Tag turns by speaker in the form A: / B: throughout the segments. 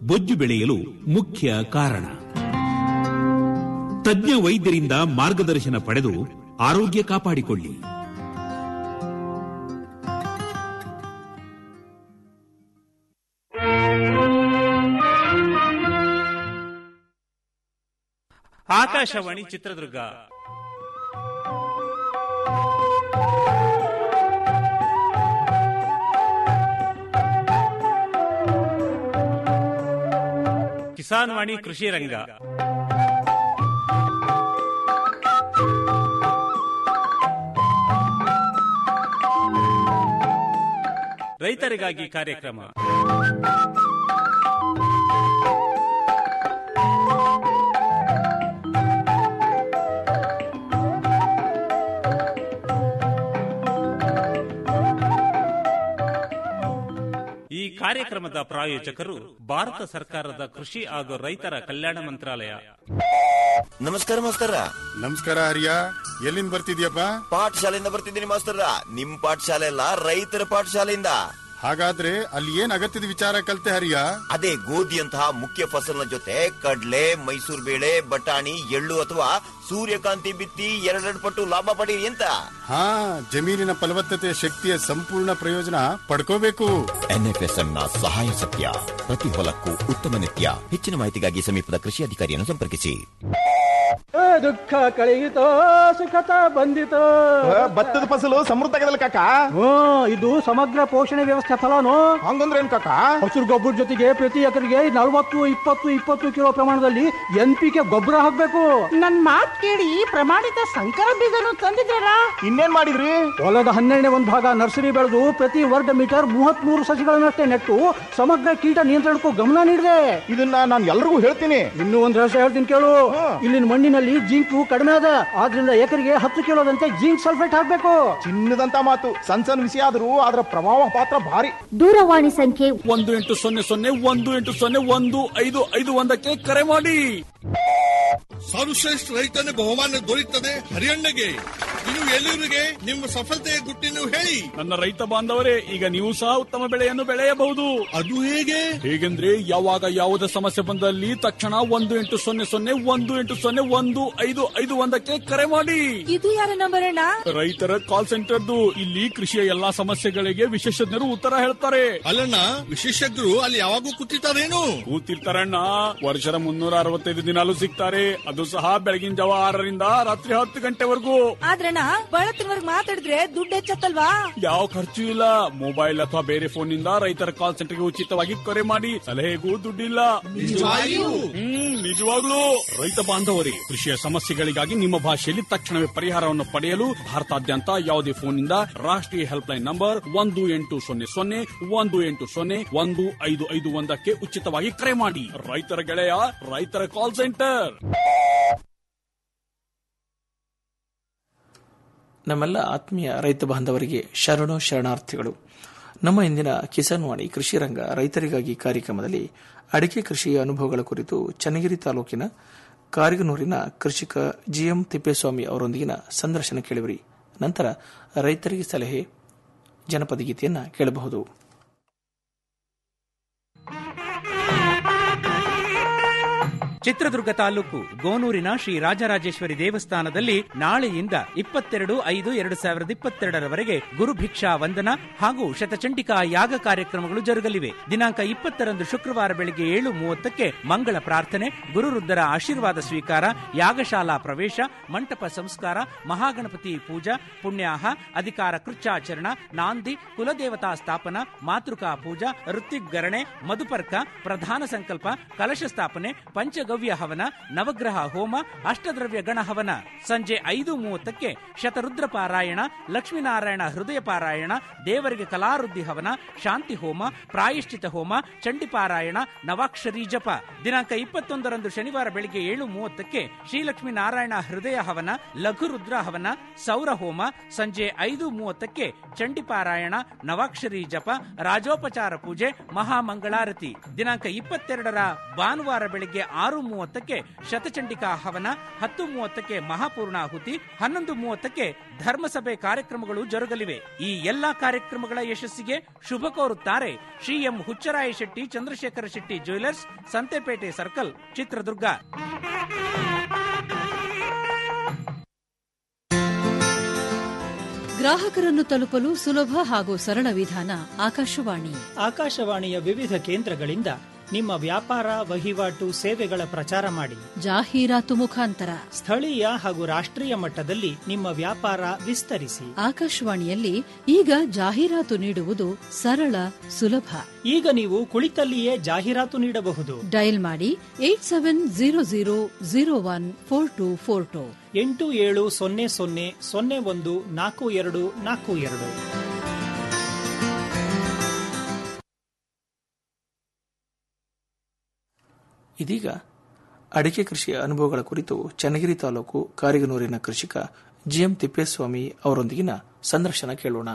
A: ಬೊಜ್ಜು ಬೆಳೆಯಲು ಮುಖ್ಯ ಕಾರಣ ತಜ್ಞ ವೈದ್ಯರಿಂದ ಮಾರ್ಗದರ್ಶನ ಪಡೆದು ಆರೋಗ್ಯ ಕಾಪಾಡಿಕೊಳ್ಳಿ
B: ಆಕಾಶವಾಣಿ ಚಿತ್ರದುರ್ಗ ಕಿಸಾನ್ ವಾಣಿ ಕೃಷಿ ರಂಗ ರೈತರಿಗಾಗಿ ಕಾರ್ಯಕ್ರಮ ಈ ಕಾರ್ಯಕ್ರಮದ ಪ್ರಾಯೋಜಕರು ಭಾರತ ಸರ್ಕಾರದ ಕೃಷಿ ಹಾಗೂ ರೈತರ ಕಲ್ಯಾಣ ಮಂತ್ರಾಲಯ
C: ನಮಸ್ಕಾರ ಮಾಸ್ತರ
D: ನಮಸ್ಕಾರ ಹರಿಯ ಎಲ್ಲಿಂದ ಬರ್ತಿದ್ಯಪ್ಪ
C: ಪಾಠಶಾಲೆಯಿಂದ ಬರ್ತಿದ್ದೀನಿ ಮಾಸ್ತರ ನಿಮ್ ಪಾಠಶಾಲೆ ಅಲ್ಲ ರೈತರ ಪಾಠಶಾಲೆಯಿಂದ
D: ಹಾಗಾದ್ರೆ ಅಲ್ಲಿ ಏನ್ ಅಗತ್ಯದ ವಿಚಾರ ಕಲ್ತೆ ಹರಿಯ
C: ಅದೇ ಗೋಧಿಯಂತಹ ಮುಖ್ಯ ಫಸಲಿನ ಜೊತೆ ಕಡ್ಲೆ ಮೈಸೂರು ಬೇಳೆ ಬಟಾಣಿ ಎಳ್ಳು ಅಥವಾ ಸೂರ್ಯಕಾಂತಿ ಬಿತ್ತಿ ಎರಡೆರಡು ಪಟ್ಟು ಲಾಭ ಪಡೀರಿ ಅಂತ
D: ಹಾ ಜಮೀನಿನ ಫಲವತ್ತತೆ ಶಕ್ತಿಯ ಸಂಪೂರ್ಣ ಪ್ರಯೋಜನ ಪಡ್ಕೋಬೇಕು
C: ಎನ್ಎಫ್ಎಸ್ಎಂ ನ ಸಹಾಯ ಸತ್ಯ ಪ್ರತಿ ಹೊಲಕ್ಕೂ ಉತ್ತಮ ನಿತ್ಯ ಹೆಚ್ಚಿನ ಮಾಹಿತಿಗಾಗಿ ಸಮೀಪದ ಕೃಷಿ ಅಧಿಕಾರಿಯನ್ನು ಸಂಪರ್ಕಿಸಿ
E: ದುಃಖ ಕಳೆಯಿತೋ ಸುಖತ ಬಂದಿತೋ
F: ಭತ್ತದ ಫಸಲು ಸಮೃದ್ಧ ಆಗದಲ್ಲ ಕಾಕ
E: ಹ್ಮ್ ಇದು ಸಮಗ್ರ ಪೋಷಣೆ ವ್ಯವಸ್ಥೆ ಫಲನು
F: ಹಂಗಂದ್ರೆ ಏನ್ ಕಾಕ
E: ಹಸಿರು ಗೊಬ್ಬರ ಜೊತೆಗೆ ಪ್ರತಿ ಎಕರೆಗೆ ನಲವತ್ತು ಇಪ್ಪತ್ತು ಇಪ್ಪತ್ತು ಕಿಲೋ ಪ್ರಮಾಣದಲ್ಲಿ ಎನ್ ಪಿ ಕೆ ಗೊಬ್ಬರ ಹಾಕ್ಬೇಕು
G: ನನ್ ಮಾತ್ ಕೇಳಿ ಪ್ರಮಾಣಿತ ಸಂಕರ ಬೀಜನು ತಂದಿದ್ದೀರಾ
F: ಇನ್ನೇನ್ ಮಾಡಿದ್ರಿ
E: ಹೊಲದ ಹನ್ನೆರಡನೇ ಒಂದು ಭಾಗ ನರ್ಸರಿ ಬೆಳೆದು ಪ್ರತಿ ವರ್ಗ ಮೀಟರ್ ಮೂವತ್ತ್ ಮೂರು ಸಸಿಗಳನ್ನಷ್ಟೇ ನೆಟ್ಟು ಸಮಗ್ರ ಕೀಟ ನಿಯಂತ್ರಣಕ್ಕೂ ಗಮನ ನೀಡಿದೆ
F: ಇದನ್ನ ನಾನು ಎಲ್ರಿಗೂ ಹೇಳ್ತೀನಿ
E: ಇನ್ನೂ ಒಂದ್ ರಹಸ್ಯ ಹೇಳ್ತೀನಿ ಕೇಳು ಇಲ್ಲಿನ ಮಣ್ಣಿನಲ್ಲಿ ಜಿಂಕು ಕಡಿಮೆ ಅದ ಆದ್ರಿಂದ ಎಕರೆಗೆ ಹತ್ತು ಕಿಲೋದಂತೆ ಜಿಂಕ್ ಸಲ್ಫೇಟ್ ಹಾಕ್ಬೇಕು
F: ಚಿನ್ನದಂತ ಮಾತು ಸಣ್ಣ ಸಣ್ಣ ವಿಷಯ ಆದ್ರೂ ಅದರ ಪ್ರಭಾವ ಪಾತ್ರ ಭಾರಿ
H: ದೂರವಾಣಿ ಸಂಖ್ಯೆ
I: ಒಂದು ಎಂಟು ಸೊನ್ನೆ ಸೊನ್ನೆ ಒಂದು ಎಂಟು ಸೊನ್ನೆ ಒಂದು ಐದು ಐದು ಒಂದಕ್ಕೆ ಕರೆ ಮಾಡಿ
J: ಸರ್ವಶ್ರೇಷ್ಠ ರೈತನ ಬಹುಮಾನ ದೊರೆಯುತ್ತದೆ ಹರಿಯಣ್ಣಗೆ ಇನ್ನು ಎಲ್ಲರಿಗೆ ನಿಮ್ಮ ಸಫಲತೆಯ ಗುಟ್ಟಿನ ಹೇಳಿ
I: ನನ್ನ ರೈತ ಬಾಂಧವರೇ ಈಗ ನೀವು ಸಹ ಉತ್ತಮ ಬೆಳೆಯನ್ನು ಬೆಳೆಯಬಹುದು
J: ಅದು ಹೇಗೆ
I: ಹೇಗೆಂದ್ರೆ ಯಾವಾಗ ಯಾವುದೇ ಸಮಸ್ಯೆ ಬಂದಲ್ಲಿ ತಕ್ಷಣ ಒಂದು ಎಂಟು ಸೊನ್ನೆ ಸೊನ್ನೆ ಒಂದು ಎಂಟು ಸೊನ್ನೆ ಒಂದು ಐದು ಐದು ಒಂದಕ್ಕೆ ಕರೆ ಮಾಡಿ
G: ಇದು ಯಾರ ನಂಬರ್ ಅಣ್ಣ
I: ರೈತರ ಕಾಲ್ ಸೆಂಟರ್ದು ಇಲ್ಲಿ ಕೃಷಿಯ ಎಲ್ಲಾ ಸಮಸ್ಯೆಗಳಿಗೆ ವಿಶೇಷಜ್ಞರು ಉತ್ತರ ಹೇಳ್ತಾರೆ
J: ಅಲ್ಲಣ್ಣ ವಿಶೇಷಜ್ಞರು ಅಲ್ಲಿ ಯಾವಾಗೂ ಕೂತಿರ್ತಾರೇನು
I: ಕೂತಿರ್ತಾರಣ್ಣ ವರ್ಷದ ಮುನ್ನೂರ ಅರವತ್ತೈದು ದಿನಾಲು ಸಿಗ್ತಾರೆ ಅದು ಸಹ ಬೆಳಗಿನ ಜಾವ ಆರರಿಂದ ರಾತ್ರಿ ಹತ್ತು ಗಂಟೆವರೆಗೂ
G: ಆದ್ರಣ್ಣ ಬಳತ್ತಿನವರ್ಗ್ ಮಾತಾಡಿದ್ರೆ ದುಡ್ಡು ಹೆಚ್ಚತ್ತಲ್ವಾ
I: ಯಾವ ಖರ್ಚು ಇಲ್ಲ ಮೊಬೈಲ್ ಅಥವಾ ಬೇರೆ ಫೋನ್ ನಿಂದ ರೈತರ ಕಾಲ್ ಸೆಂಟರ್ಗೆ ಉಚಿತವಾಗಿ ಕರೆ ಮಾಡಿ ಸಲಹೆಗೂ ದುಡ್ಡಿಲ್ಲ ಹ್ಮ್ ನಿಜವಾಗ್ಲೂ ರೈತ ಬಾಂಧವರೇ ಕೃಷಿಯ ಸಮಸ್ಯೆಗಳಿಗಾಗಿ ನಿಮ್ಮ ಭಾಷೆಯಲ್ಲಿ ತಕ್ಷಣವೇ ಪರಿಹಾರವನ್ನು ಪಡೆಯಲು ಭಾರತಾದ್ಯಂತ ಯಾವುದೇ ಫೋನ್ನಿಂದ ರಾಷ್ಟ್ರೀಯ ಹೆಲ್ಪ್ ಲೈನ್ ನಂಬರ್ ಒಂದು ಎಂಟು ಸೊನ್ನೆ ಸೊನ್ನೆ ಒಂದು ಎಂಟು ಸೊನ್ನೆ ಒಂದು ಐದು ಐದು ಒಂದಕ್ಕೆ ಉಚಿತವಾಗಿ ಕರೆ ಮಾಡಿ ರೈತರ ಗೆಳೆಯ ರೈತರ ಕಾಲ್ ಸೆಂಟರ್
K: ನಮ್ಮೆಲ್ಲ ಆತ್ಮೀಯ ರೈತ ಬಾಂಧವರಿಗೆ ಶರಣು ಶರಣಾರ್ಥಿಗಳು ನಮ್ಮ ಇಂದಿನ ಕಿಸಾನ್ ವಾಣಿ ಕೃಷಿ ರಂಗ ರೈತರಿಗಾಗಿ ಕಾರ್ಯಕ್ರಮದಲ್ಲಿ ಅಡಿಕೆ ಕೃಷಿಯ ಅನುಭವಗಳ ಕುರಿತು ಚನ್ನಗಿರಿ ತಾಲೂಕಿನ ಕಾರಿಗನೂರಿನ ಕೃಷಿಕ ಜಿಎಂ ತಿಪ್ಪೇಸ್ವಾಮಿ ಅವರೊಂದಿಗಿನ ಸಂದರ್ಶನ ಕೇಳಿವರಿ ನಂತರ ರೈತರಿಗೆ ಸಲಹೆ ಜನಪದ ಗೀತೆಯನ್ನು ಕೇಳಬಹುದು
B: ಚಿತ್ರದುರ್ಗ ತಾಲೂಕು ಗೋನೂರಿನ ಶ್ರೀ ರಾಜರಾಜೇಶ್ವರಿ ದೇವಸ್ಥಾನದಲ್ಲಿ ನಾಳೆಯಿಂದ ಇಪ್ಪತ್ತೆರಡು ಐದು ಎರಡು ಸಾವಿರದ ಇಪ್ಪತ್ತೆರಡರವರೆಗೆ ಗುರುಭಿಕ್ಷಾ ವಂದನ ಹಾಗೂ ಶತಚಂಡಿಕಾ ಯಾಗ ಕಾರ್ಯಕ್ರಮಗಳು ಜರುಗಲಿವೆ ದಿನಾಂಕ ಇಪ್ಪತ್ತರಂದು ಶುಕ್ರವಾರ ಬೆಳಗ್ಗೆ ಏಳು ಮೂವತ್ತಕ್ಕೆ ಮಂಗಳ ಪ್ರಾರ್ಥನೆ ಗುರುರುದ್ಧರ ಆಶೀರ್ವಾದ ಸ್ವೀಕಾರ ಯಾಗಶಾಲಾ ಪ್ರವೇಶ ಮಂಟಪ ಸಂಸ್ಕಾರ ಮಹಾಗಣಪತಿ ಪೂಜಾ ಪುಣ್ಯಾಹ ಅಧಿಕಾರ ಕೃಚ್ಚಾಚರಣ ನಾಂದಿ ಕುಲದೇವತಾ ಸ್ಥಾಪನ ಮಾತೃಕಾ ಪೂಜಾ ಋತ್ವಿಗರಣೆ ಮಧುಪರ್ಕ ಪ್ರಧಾನ ಸಂಕಲ್ಪ ಕಲಶ ಸ್ಥಾಪನೆ ಪಂಚಗವ್ಯ ಹವನ ನವಗ್ರಹ ಹೋಮ ಅಷ್ಟದ್ರವ್ಯ ಗಣ ಹವನ ಸಂಜೆ ಐದು ಮೂವತ್ತಕ್ಕೆ ಶತರುದ್ರ ಪಾರಾಯಣ ಲಕ್ಷ್ಮೀನಾರಾಯಣ ಹೃದಯ ಪಾರಾಯಣ ದೇವರಿಗೆ ಕಲಾರುದ್ಧಿ ಹವನ ಶಾಂತಿ ಹೋಮ ಪ್ರಾಯಶ್ಚಿತ ಹೋಮ ಚಂಡಿಪಾರಾಯಣ ನವಾಕ್ಷರಿ ಜಪ ದಿನಾಂಕ ಇಪ್ಪತ್ತೊಂದರಂದು ಶನಿವಾರ ಬೆಳಿಗ್ಗೆ ಏಳು ಮೂವತ್ತಕ್ಕೆ ಶ್ರೀಲಕ್ಷ್ಮೀ ನಾರಾಯಣ ಹೃದಯ ಹವನ ಲಘು ರುದ್ರ ಹವನ ಸೌರ ಹೋಮ ಸಂಜೆ ಐದು ಮೂವತ್ತಕ್ಕೆ ಚಂಡಿಪಾರಾಯಣ ನವಾಕ್ಷರಿ ಜಪ ರಾಜೋಪಚಾರ ಪೂಜೆ ಮಹಾಮಂಗಳಾರತಿ ದಿನಾಂಕ ಇಪ್ಪತ್ತೆರಡರ ಭಾನುವಾರ ಬೆಳಿಗ್ಗೆ ಆರು ಆರು ಮೂವತ್ತಕ್ಕೆ ಶತಚಂಡಿಕಾ ಹವನ ಹತ್ತು ಮೂವತ್ತಕ್ಕೆ ಮಹಾಪೂರ್ಣಾಹುತಿ ಹನ್ನೊಂದು ಮೂವತ್ತಕ್ಕೆ ಧರ್ಮಸಭೆ ಕಾರ್ಯಕ್ರಮಗಳು ಜರುಗಲಿವೆ ಈ ಎಲ್ಲಾ ಕಾರ್ಯಕ್ರಮಗಳ ಯಶಸ್ಸಿಗೆ ಶುಭ ಕೋರುತ್ತಾರೆ Shri M Huchcharaya Shetty Chandrashekhar Shetty jewellers Santhepete circle Chitradurga
H: ಗ್ರಾಹಕರನ್ನು ತಲುಪಲು ಸುಲಭ ಹಾಗೂ ಸರಳ ವಿಧಾನ ಆಕಾಶವಾಣಿ
L: ಆಕಾಶವಾಣಿಯ ವಿವಿಧ ಕೇಂದ್ರಗಳಿಂದ ನಿಮ್ಮ ವ್ಯಾಪಾರ ವಹಿವಾಟು ಸೇವೆಗಳ ಪ್ರಚಾರ ಮಾಡಿ
H: ಜಾಹೀರಾತು ಮುಖಾಂತರ
L: ಸ್ಥಳೀಯ ಹಾಗೂ ರಾಷ್ಟ್ರೀಯ ಮಟ್ಟದಲ್ಲಿ ನಿಮ್ಮ ವ್ಯಾಪಾರ ವಿಸ್ತರಿಸಿ
H: ಆಕಾಶವಾಣಿಯಲ್ಲಿ ಈಗ ಜಾಹೀರಾತು ನೀಡುವುದು ಸರಳ ಸುಲಭ
L: ಈಗ ನೀವು ಕುಳಿತಲ್ಲಿಯೇ ಜಾಹೀರಾತು ನೀಡಬಹುದು
H: ಡಯಲ್ ಮಾಡಿ eight seven zero zero zero one four two four two
L: ಎಂಟು ಏಳು ಸೊನ್ನೆ ಸೊನ್ನೆ ಸೊನ್ನೆ ಒಂದು ನಾಲ್ಕು ಎರಡು ನಾಲ್ಕು ಎರಡು
K: ಇದೀಗ ಅಡಿಕೆ ಕೃಷಿಯ ಅನುಭವಗಳ ಕುರಿತು ಚನ್ನಗಿರಿ ತಾಲೂಕು ಕಾರಿಗನೂರಿನ ಕೃಷಿಕ ಜಿಎಂ ತಿಪ್ಪೇಸ್ವಾಮಿ ಅವರೊಂದಿಗಿನ ಸಂದರ್ಶನ ಕೇಳೋಣ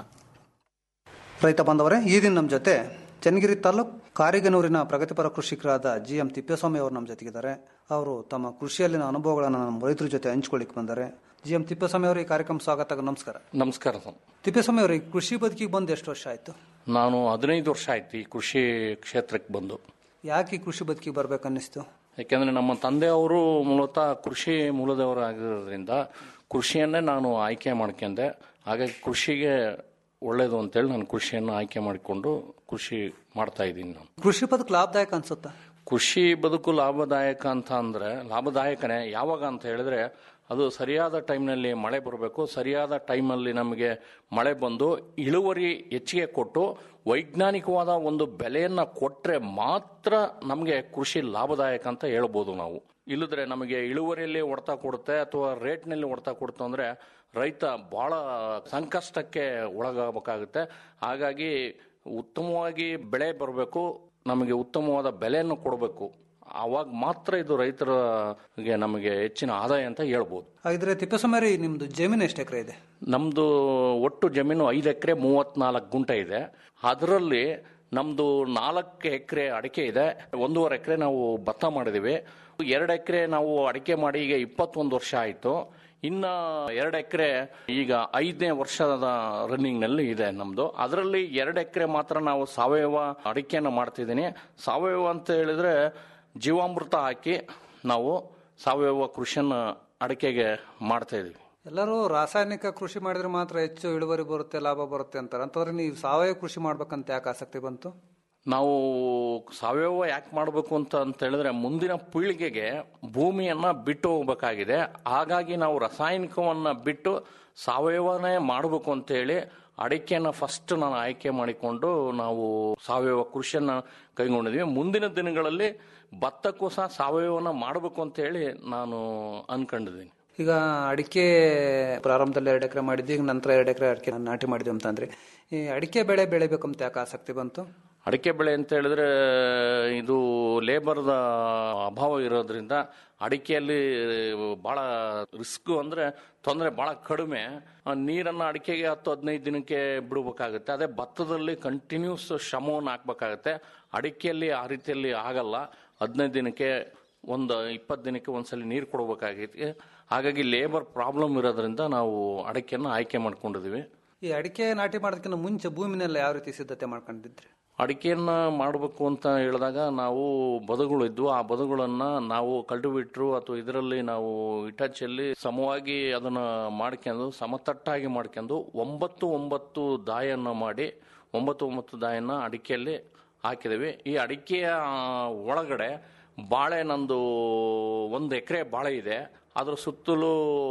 M: ರೈತ ಬಾಂಧವರೇ ಈ ದಿನ ನಮ್ಮ ಜೊತೆ ಚನ್ನಗಿರಿ ತಾಲೂಕ್ ಕಾರಿಗನೂರಿನ ಪ್ರಗತಿಪರ ಕೃಷಿಕರಾದ ಜಿ ಎಂ ತಿಪ್ಪೇಸ್ವಾಮಿ ಅವರು ನಮ್ಮ ಜೊತೆಗಿದ್ದಾರೆ ಅವರು ತಮ್ಮ ಕೃಷಿಯಲ್ಲಿನ ಅನುಭವಗಳನ್ನು ನಮ್ಮ ರೈತರ ಜೊತೆ ಹಂಚ್ಕೊಳ್ಳಿಕ್ಕೆ ಬಂದ್ದಾರೆ ಜಿ ಎಂ ತಿಪ್ಪೇಸ್ವಾಮಿ ಅವರು ಈ ಕಾರ್ಯಕ್ರಮ ಸ್ವಾಗತ ನಮಸ್ಕಾರ
N: ನಮಸ್ಕಾರ ಸರ್
M: ತಿಪ್ಪೇಸ್ವಾಮಿ ಅವರು ಈ ಕೃಷಿ ಬದುಕಿಗೆ ಬಂದು ಎಷ್ಟು ವರ್ಷ ಆಯ್ತು
N: ನಾನು ಹದಿನೈದು ವರ್ಷ ಆಯ್ತು ಈ ಕೃಷಿ ಕ್ಷೇತ್ರಕ್ಕೆ ಬಂದು
M: ಯಾಕೆ ಈ ಕೃಷಿ ಬದುಕಿಗೆ ಬರ್ಬೇಕು ಅನ್ನಿಸ್ತು
N: ಯಾಕೆಂದ್ರೆ ನಮ್ಮ ತಂದೆಯವರು ಮೂಲತಃ ಕೃಷಿ ಮೂಲದವರಾಗಿರೋದ್ರಿಂದ ಕೃಷಿಯನ್ನೇ ನಾನು ಆಯ್ಕೆ ಮಾಡ್ಕೊಂಡೆ ಹಾಗಾಗಿ ಕೃಷಿಗೆ ಒಳ್ಳೇದು ಅಂತೇಳಿ ನಾನು ಕೃಷಿಯನ್ನು ಆಯ್ಕೆ ಮಾಡಿಕೊಂಡು ಕೃಷಿ ಮಾಡ್ತಾ ಇದ್ದೀನಿ ನಾನು
M: ಕೃಷಿ ಬದುಕು ಲಾಭದಾಯಕ ಅನ್ಸುತ್ತಾ
N: ಕೃಷಿ ಬದುಕು ಲಾಭದಾಯಕ ಅಂತ ಅಂದ್ರೆ ಲಾಭದಾಯಕನೇ ಯಾವಾಗ ಅಂತ ಹೇಳಿದ್ರೆ ಅದು ಸರಿಯಾದ ಟೈಮ್ನಲ್ಲಿ ಮಳೆ ಬರಬೇಕು ಸರಿಯಾದ ಟೈಮಲ್ಲಿ ನಮಗೆ ಮಳೆ ಬಂದು ಇಳುವರಿ ಹೆಚ್ಚಿಗೆ ಕೊಟ್ಟು ವೈಜ್ಞಾನಿಕವಾದ ಒಂದು ಬೆಲೆಯನ್ನ ಕೊಟ್ರೆ ಮಾತ್ರ ನಮಗೆ ಕೃಷಿ ಲಾಭದಾಯಕ ಅಂತ ಹೇಳ್ಬೋದು ನಾವು ಇಲ್ಲದ್ರೆ ನಮಗೆ ಇಳುವರಿಯಲ್ಲಿ ಹೊಡೆತ ಕೊಡುತ್ತೆ ಅಥವಾ ರೇಟ್ನಲ್ಲಿ ಹೊಡೆತ ಕೊಡುತ್ತೆ ಅಂದ್ರೆ ರೈತ ಬಹಳ ಸಂಕಷ್ಟಕ್ಕೆ ಒಳಗಾಗಬೇಕಾಗುತ್ತೆ ಹಾಗಾಗಿ ಉತ್ತಮವಾಗಿ ಬೆಳೆ ಬರಬೇಕು ನಮಗೆ ಉತ್ತಮವಾದ ಬೆಲೆಯನ್ನು ಕೊಡಬೇಕು ಆವಾಗ ಮಾತ್ರ ಇದು ರೈತರಿಗೆ ನಮಗೆ ಹೆಚ್ಚಿನ ಆದಾಯ ಅಂತ ಹೇಳ್ಬೋದು
M: ಹಾಗಿದ್ರೆ ತಿಪ್ಪೇಸ್ವಾಮಿ ಅವರೇ, ನಿಮ್ದು ಜಮೀನು ಎಷ್ಟು ಎಕರೆ ಇದೆ
N: ನಮ್ದು ಒಟ್ಟು ಜಮೀನು ಐದು ಎಕರೆ ಮೂವತ್ನಾಲ್ಕು ಗುಂಟೆ ಇದೆ ಅದರಲ್ಲಿ ನಮ್ದು ನಾಲ್ಕು ಎಕರೆ ಅಡಿಕೆ ಇದೆ ಒಂದೂವರೆ ಎಕರೆ ನಾವು ಭತ್ತ ಮಾಡಿದೀವಿ ಎರಡು ಎಕರೆ ನಾವು ಅಡಿಕೆ ಮಾಡಿ ಈಗ ಇಪ್ಪತ್ತೊಂದು ವರ್ಷ ಆಯಿತು ಇನ್ನ ಎರಡು ಎಕರೆ ಈಗ ಐದನೇ ವರ್ಷದ ರನ್ನಿಂಗ್ ನಲ್ಲಿ ಇದೆ ನಮ್ದು ಅದರಲ್ಲಿ ಎರಡು ಎಕರೆ ಮಾತ್ರ ನಾವು ಸಾವಯವ ಅಡಿಕೆಯನ್ನು ಮಾಡ್ತಿದ್ದೀನಿ ಸಾವಯವ ಅಂತ ಹೇಳಿದ್ರೆ ಜೀವಾಮೃತ ಹಾಕಿ ನಾವು ಸಾವಯವ ಕೃಷಿಯನ್ನು ಅಡಿಕೆಗೆ ಮಾಡ್ತಾ ಇದೀವಿ
M: ಎಲ್ಲರೂ ರಾಸಾಯನಿಕ ಕೃಷಿ ಮಾಡಿದ್ರೆ ಮಾತ್ರ ಹೆಚ್ಚು ಇಳುವರಿ ಬರುತ್ತೆ ಲಾಭ ಬರುತ್ತೆ ಅಂತಾರೆ ಅಂತಂದ್ರೆ ನೀವು ಸಾವಯವ ಕೃಷಿ ಮಾಡ್ಬೇಕಂತ ಯಾಕೆ ಆಸಕ್ತಿ ಬಂತು
N: ನಾವು ಸಾವಯವ ಯಾಕೆ ಮಾಡಬೇಕು ಅಂತ ಅಂತ ಹೇಳಿದ್ರೆ ಮುಂದಿನ ಪೀಳಿಗೆಗೆ ಭೂಮಿಯನ್ನ ಬಿಟ್ಟು ಹೋಗ್ಬೇಕಾಗಿದೆ ಹಾಗಾಗಿ ನಾವು ರಾಸಾಯನಿಕವನ್ನ ಬಿಟ್ಟು ಸಾವಯವನೇ ಮಾಡಬೇಕು ಅಂತ ಹೇಳಿ ಅಡಿಕೆಯನ್ನ ಫಸ್ಟ್ ನಾನು ಆಯ್ಕೆ ಮಾಡಿಕೊಂಡು ನಾವು ಸಾವಯವ ಕೃಷಿಯನ್ನ ಕೈಗೊಂಡಿದ್ವಿ ಮುಂದಿನ ದಿನಗಳಲ್ಲಿ ಭತ್ತಕ್ಕೂ ಸಹ ಸಾವಯವನ್ನ ಮಾಡಬೇಕು ಅಂತ ಹೇಳಿ ನಾನು ಅನ್ಕೊಂಡಿದ್ದೀನಿ
M: ಈಗ ಅಡಿಕೆ ಪ್ರಾರಂಭದಲ್ಲಿ ಎರಡು ಎಕರೆ ಮಾಡಿದ್ವಿ ಈಗ ನಂತರ ಎರಡು ಎಕರೆ ಅಡಿಕೆ ನಾಟಿ ಮಾಡಿದ್ವಿ ಅಂತಂದ್ರೆ ಈ ಅಡಿಕೆ ಬೆಳೆ ಬೆಳಿಬೇಕಂತ ಯಾಕೆ ಆಸಕ್ತಿ ಬಂತು
N: ಅಡಿಕೆ ಬೆಳೆ ಅಂತ ಹೇಳಿದ್ರೆ ಇದು ಲೇಬರ್ದ ಅಭಾವ ಇರೋದ್ರಿಂದ ಅಡಿಕೆಯಲ್ಲಿ ಬಹಳ ರಿಸ್ಕ್ ಅಂದ್ರೆ ತೊಂದರೆ ಬಹಳ ಕಡಿಮೆ ಆ, ನೀರನ್ನ ಅಡಿಕೆಗೆ ಹತ್ತು ಹದಿನೈದು ದಿನಕ್ಕೆ ಬಿಡಬೇಕಾಗುತ್ತೆ ಅದೇ ಭತ್ತದಲ್ಲಿ ಕಂಟಿನ್ಯೂಸ್ ಶ್ರಮವನ್ನು ಹಾಕ್ಬೇಕಾಗತ್ತೆ ಅಡಿಕೆಯಲ್ಲಿ ಆ ರೀತಿಯಲ್ಲಿ ಆಗಲ್ಲ ಹದಿನೈದು ದಿನಕ್ಕೆ ಒಂದು ಇಪ್ಪತ್ತು ದಿನಕ್ಕೆ ಒಂದ್ಸಲಿ ನೀರು ಕೊಡಬೇಕಾಗೈತಿ ಹಾಗಾಗಿ ಲೇಬರ್ ಪ್ರಾಬ್ಲಮ್ ಇರೋದ್ರಿಂದ ನಾವು ಅಡಿಕೆಯನ್ನು ಆಯ್ಕೆ ಮಾಡ್ಕೊಂಡಿದ್ವಿ
M: ಈ ಅಡಿಕೆ ನಾಟಿ ಮಾಡೋದಕ್ಕಿಂತ ಮುಂಚೆ ಭೂಮಿನೆಲ್ಲ ಯಾವ ರೀತಿ ಸಿದ್ಧತೆ ಮಾಡ್ಕೊಂಡಿದ್ರಿ
N: ಅಡಿಕೆಯನ್ನ ಮಾಡಬೇಕು ಅಂತ ಹೇಳಿದಾಗ ನಾವು ಬದುಗಳು ಇದ್ವು ಆ ಬದುಗಳನ್ನ ನಾವು ಕಲ್ಟಿವೇಟ್ರು ಅಥವಾ ಇದರಲ್ಲಿ ನಾವು ಇಟಾಚಲ್ಲಿ ಸಮವಾಗಿ ಅದನ್ನ ಮಾಡ್ಕೊಂಡು ಸಮತಟ್ಟಾಗಿ ಮಾಡ್ಕೊಂಡು ಒಂಬತ್ತು ಒಂಬತ್ತು ದಾಯನ್ನ ಮಾಡಿ ಒಂಬತ್ತು ಒಂಬತ್ತು ದಾಯನ್ನ ಅಡಿಕೆಯಲ್ಲಿ ಹಾಕಿದೀವಿ ಈ ಅಡಿಕೆಯ ಒಳಗಡೆ ಬಾಳೆ ನಂದು ಒಂದು ಎಕರೆ ಬಾಳೆ ಇದೆ ಅದ್ರ ಸುತ್ತಲೂ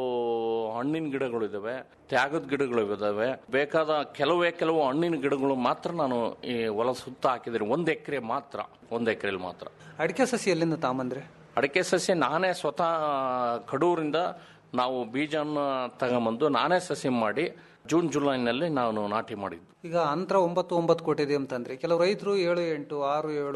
N: ಹಣ್ಣಿನ ಗಿಡಗಳು ಇದಾವೆ ತ್ಯಾಗದ ಗಿಡಗಳು ಇದಾವೆ ಬೇಕಾದ ಕೆಲವೇ ಕೆಲವು ಹಣ್ಣಿನ ಗಿಡಗಳು ಮಾತ್ರ ನಾನು ಈ ಹೊಲ ಸುತ್ತ ಹಾಕಿದ್ದೀನಿ ಒಂದು ಎಕರೆ ಮಾತ್ರ ಒಂದು ಎಕರೆಲಿ ಮಾತ್ರ
M: ಅಡಿಕೆ ಸಸಿ ಎಲ್ಲಿಂದ ತಾಂಬಂದ್ರಿ
N: ಅಡಿಕೆ ಸಸ್ಯ ನಾನೇ ಸ್ವತಃ ಕಡೂರಿಂದ ನಾವು ಬೀಜನ ತಗೊಂಬಂದು ನಾನೇ ಸಸಿ ಮಾಡಿ ಜೂನ್ ಜುಲೈನಲ್ಲಿ ನಾನು ನಾಟಿ ಮಾಡಿದ್ದು
M: ಈಗ ಅಂತರ ಒಂಬತ್ತು ಒಂಬತ್ತು ಕೊಟ್ಟಿದೆ ಅಂತಂದ್ರೆ ಕೆಲವು ರೈತರು ಏಳು ಎಂಟು ಆರು ಏಳು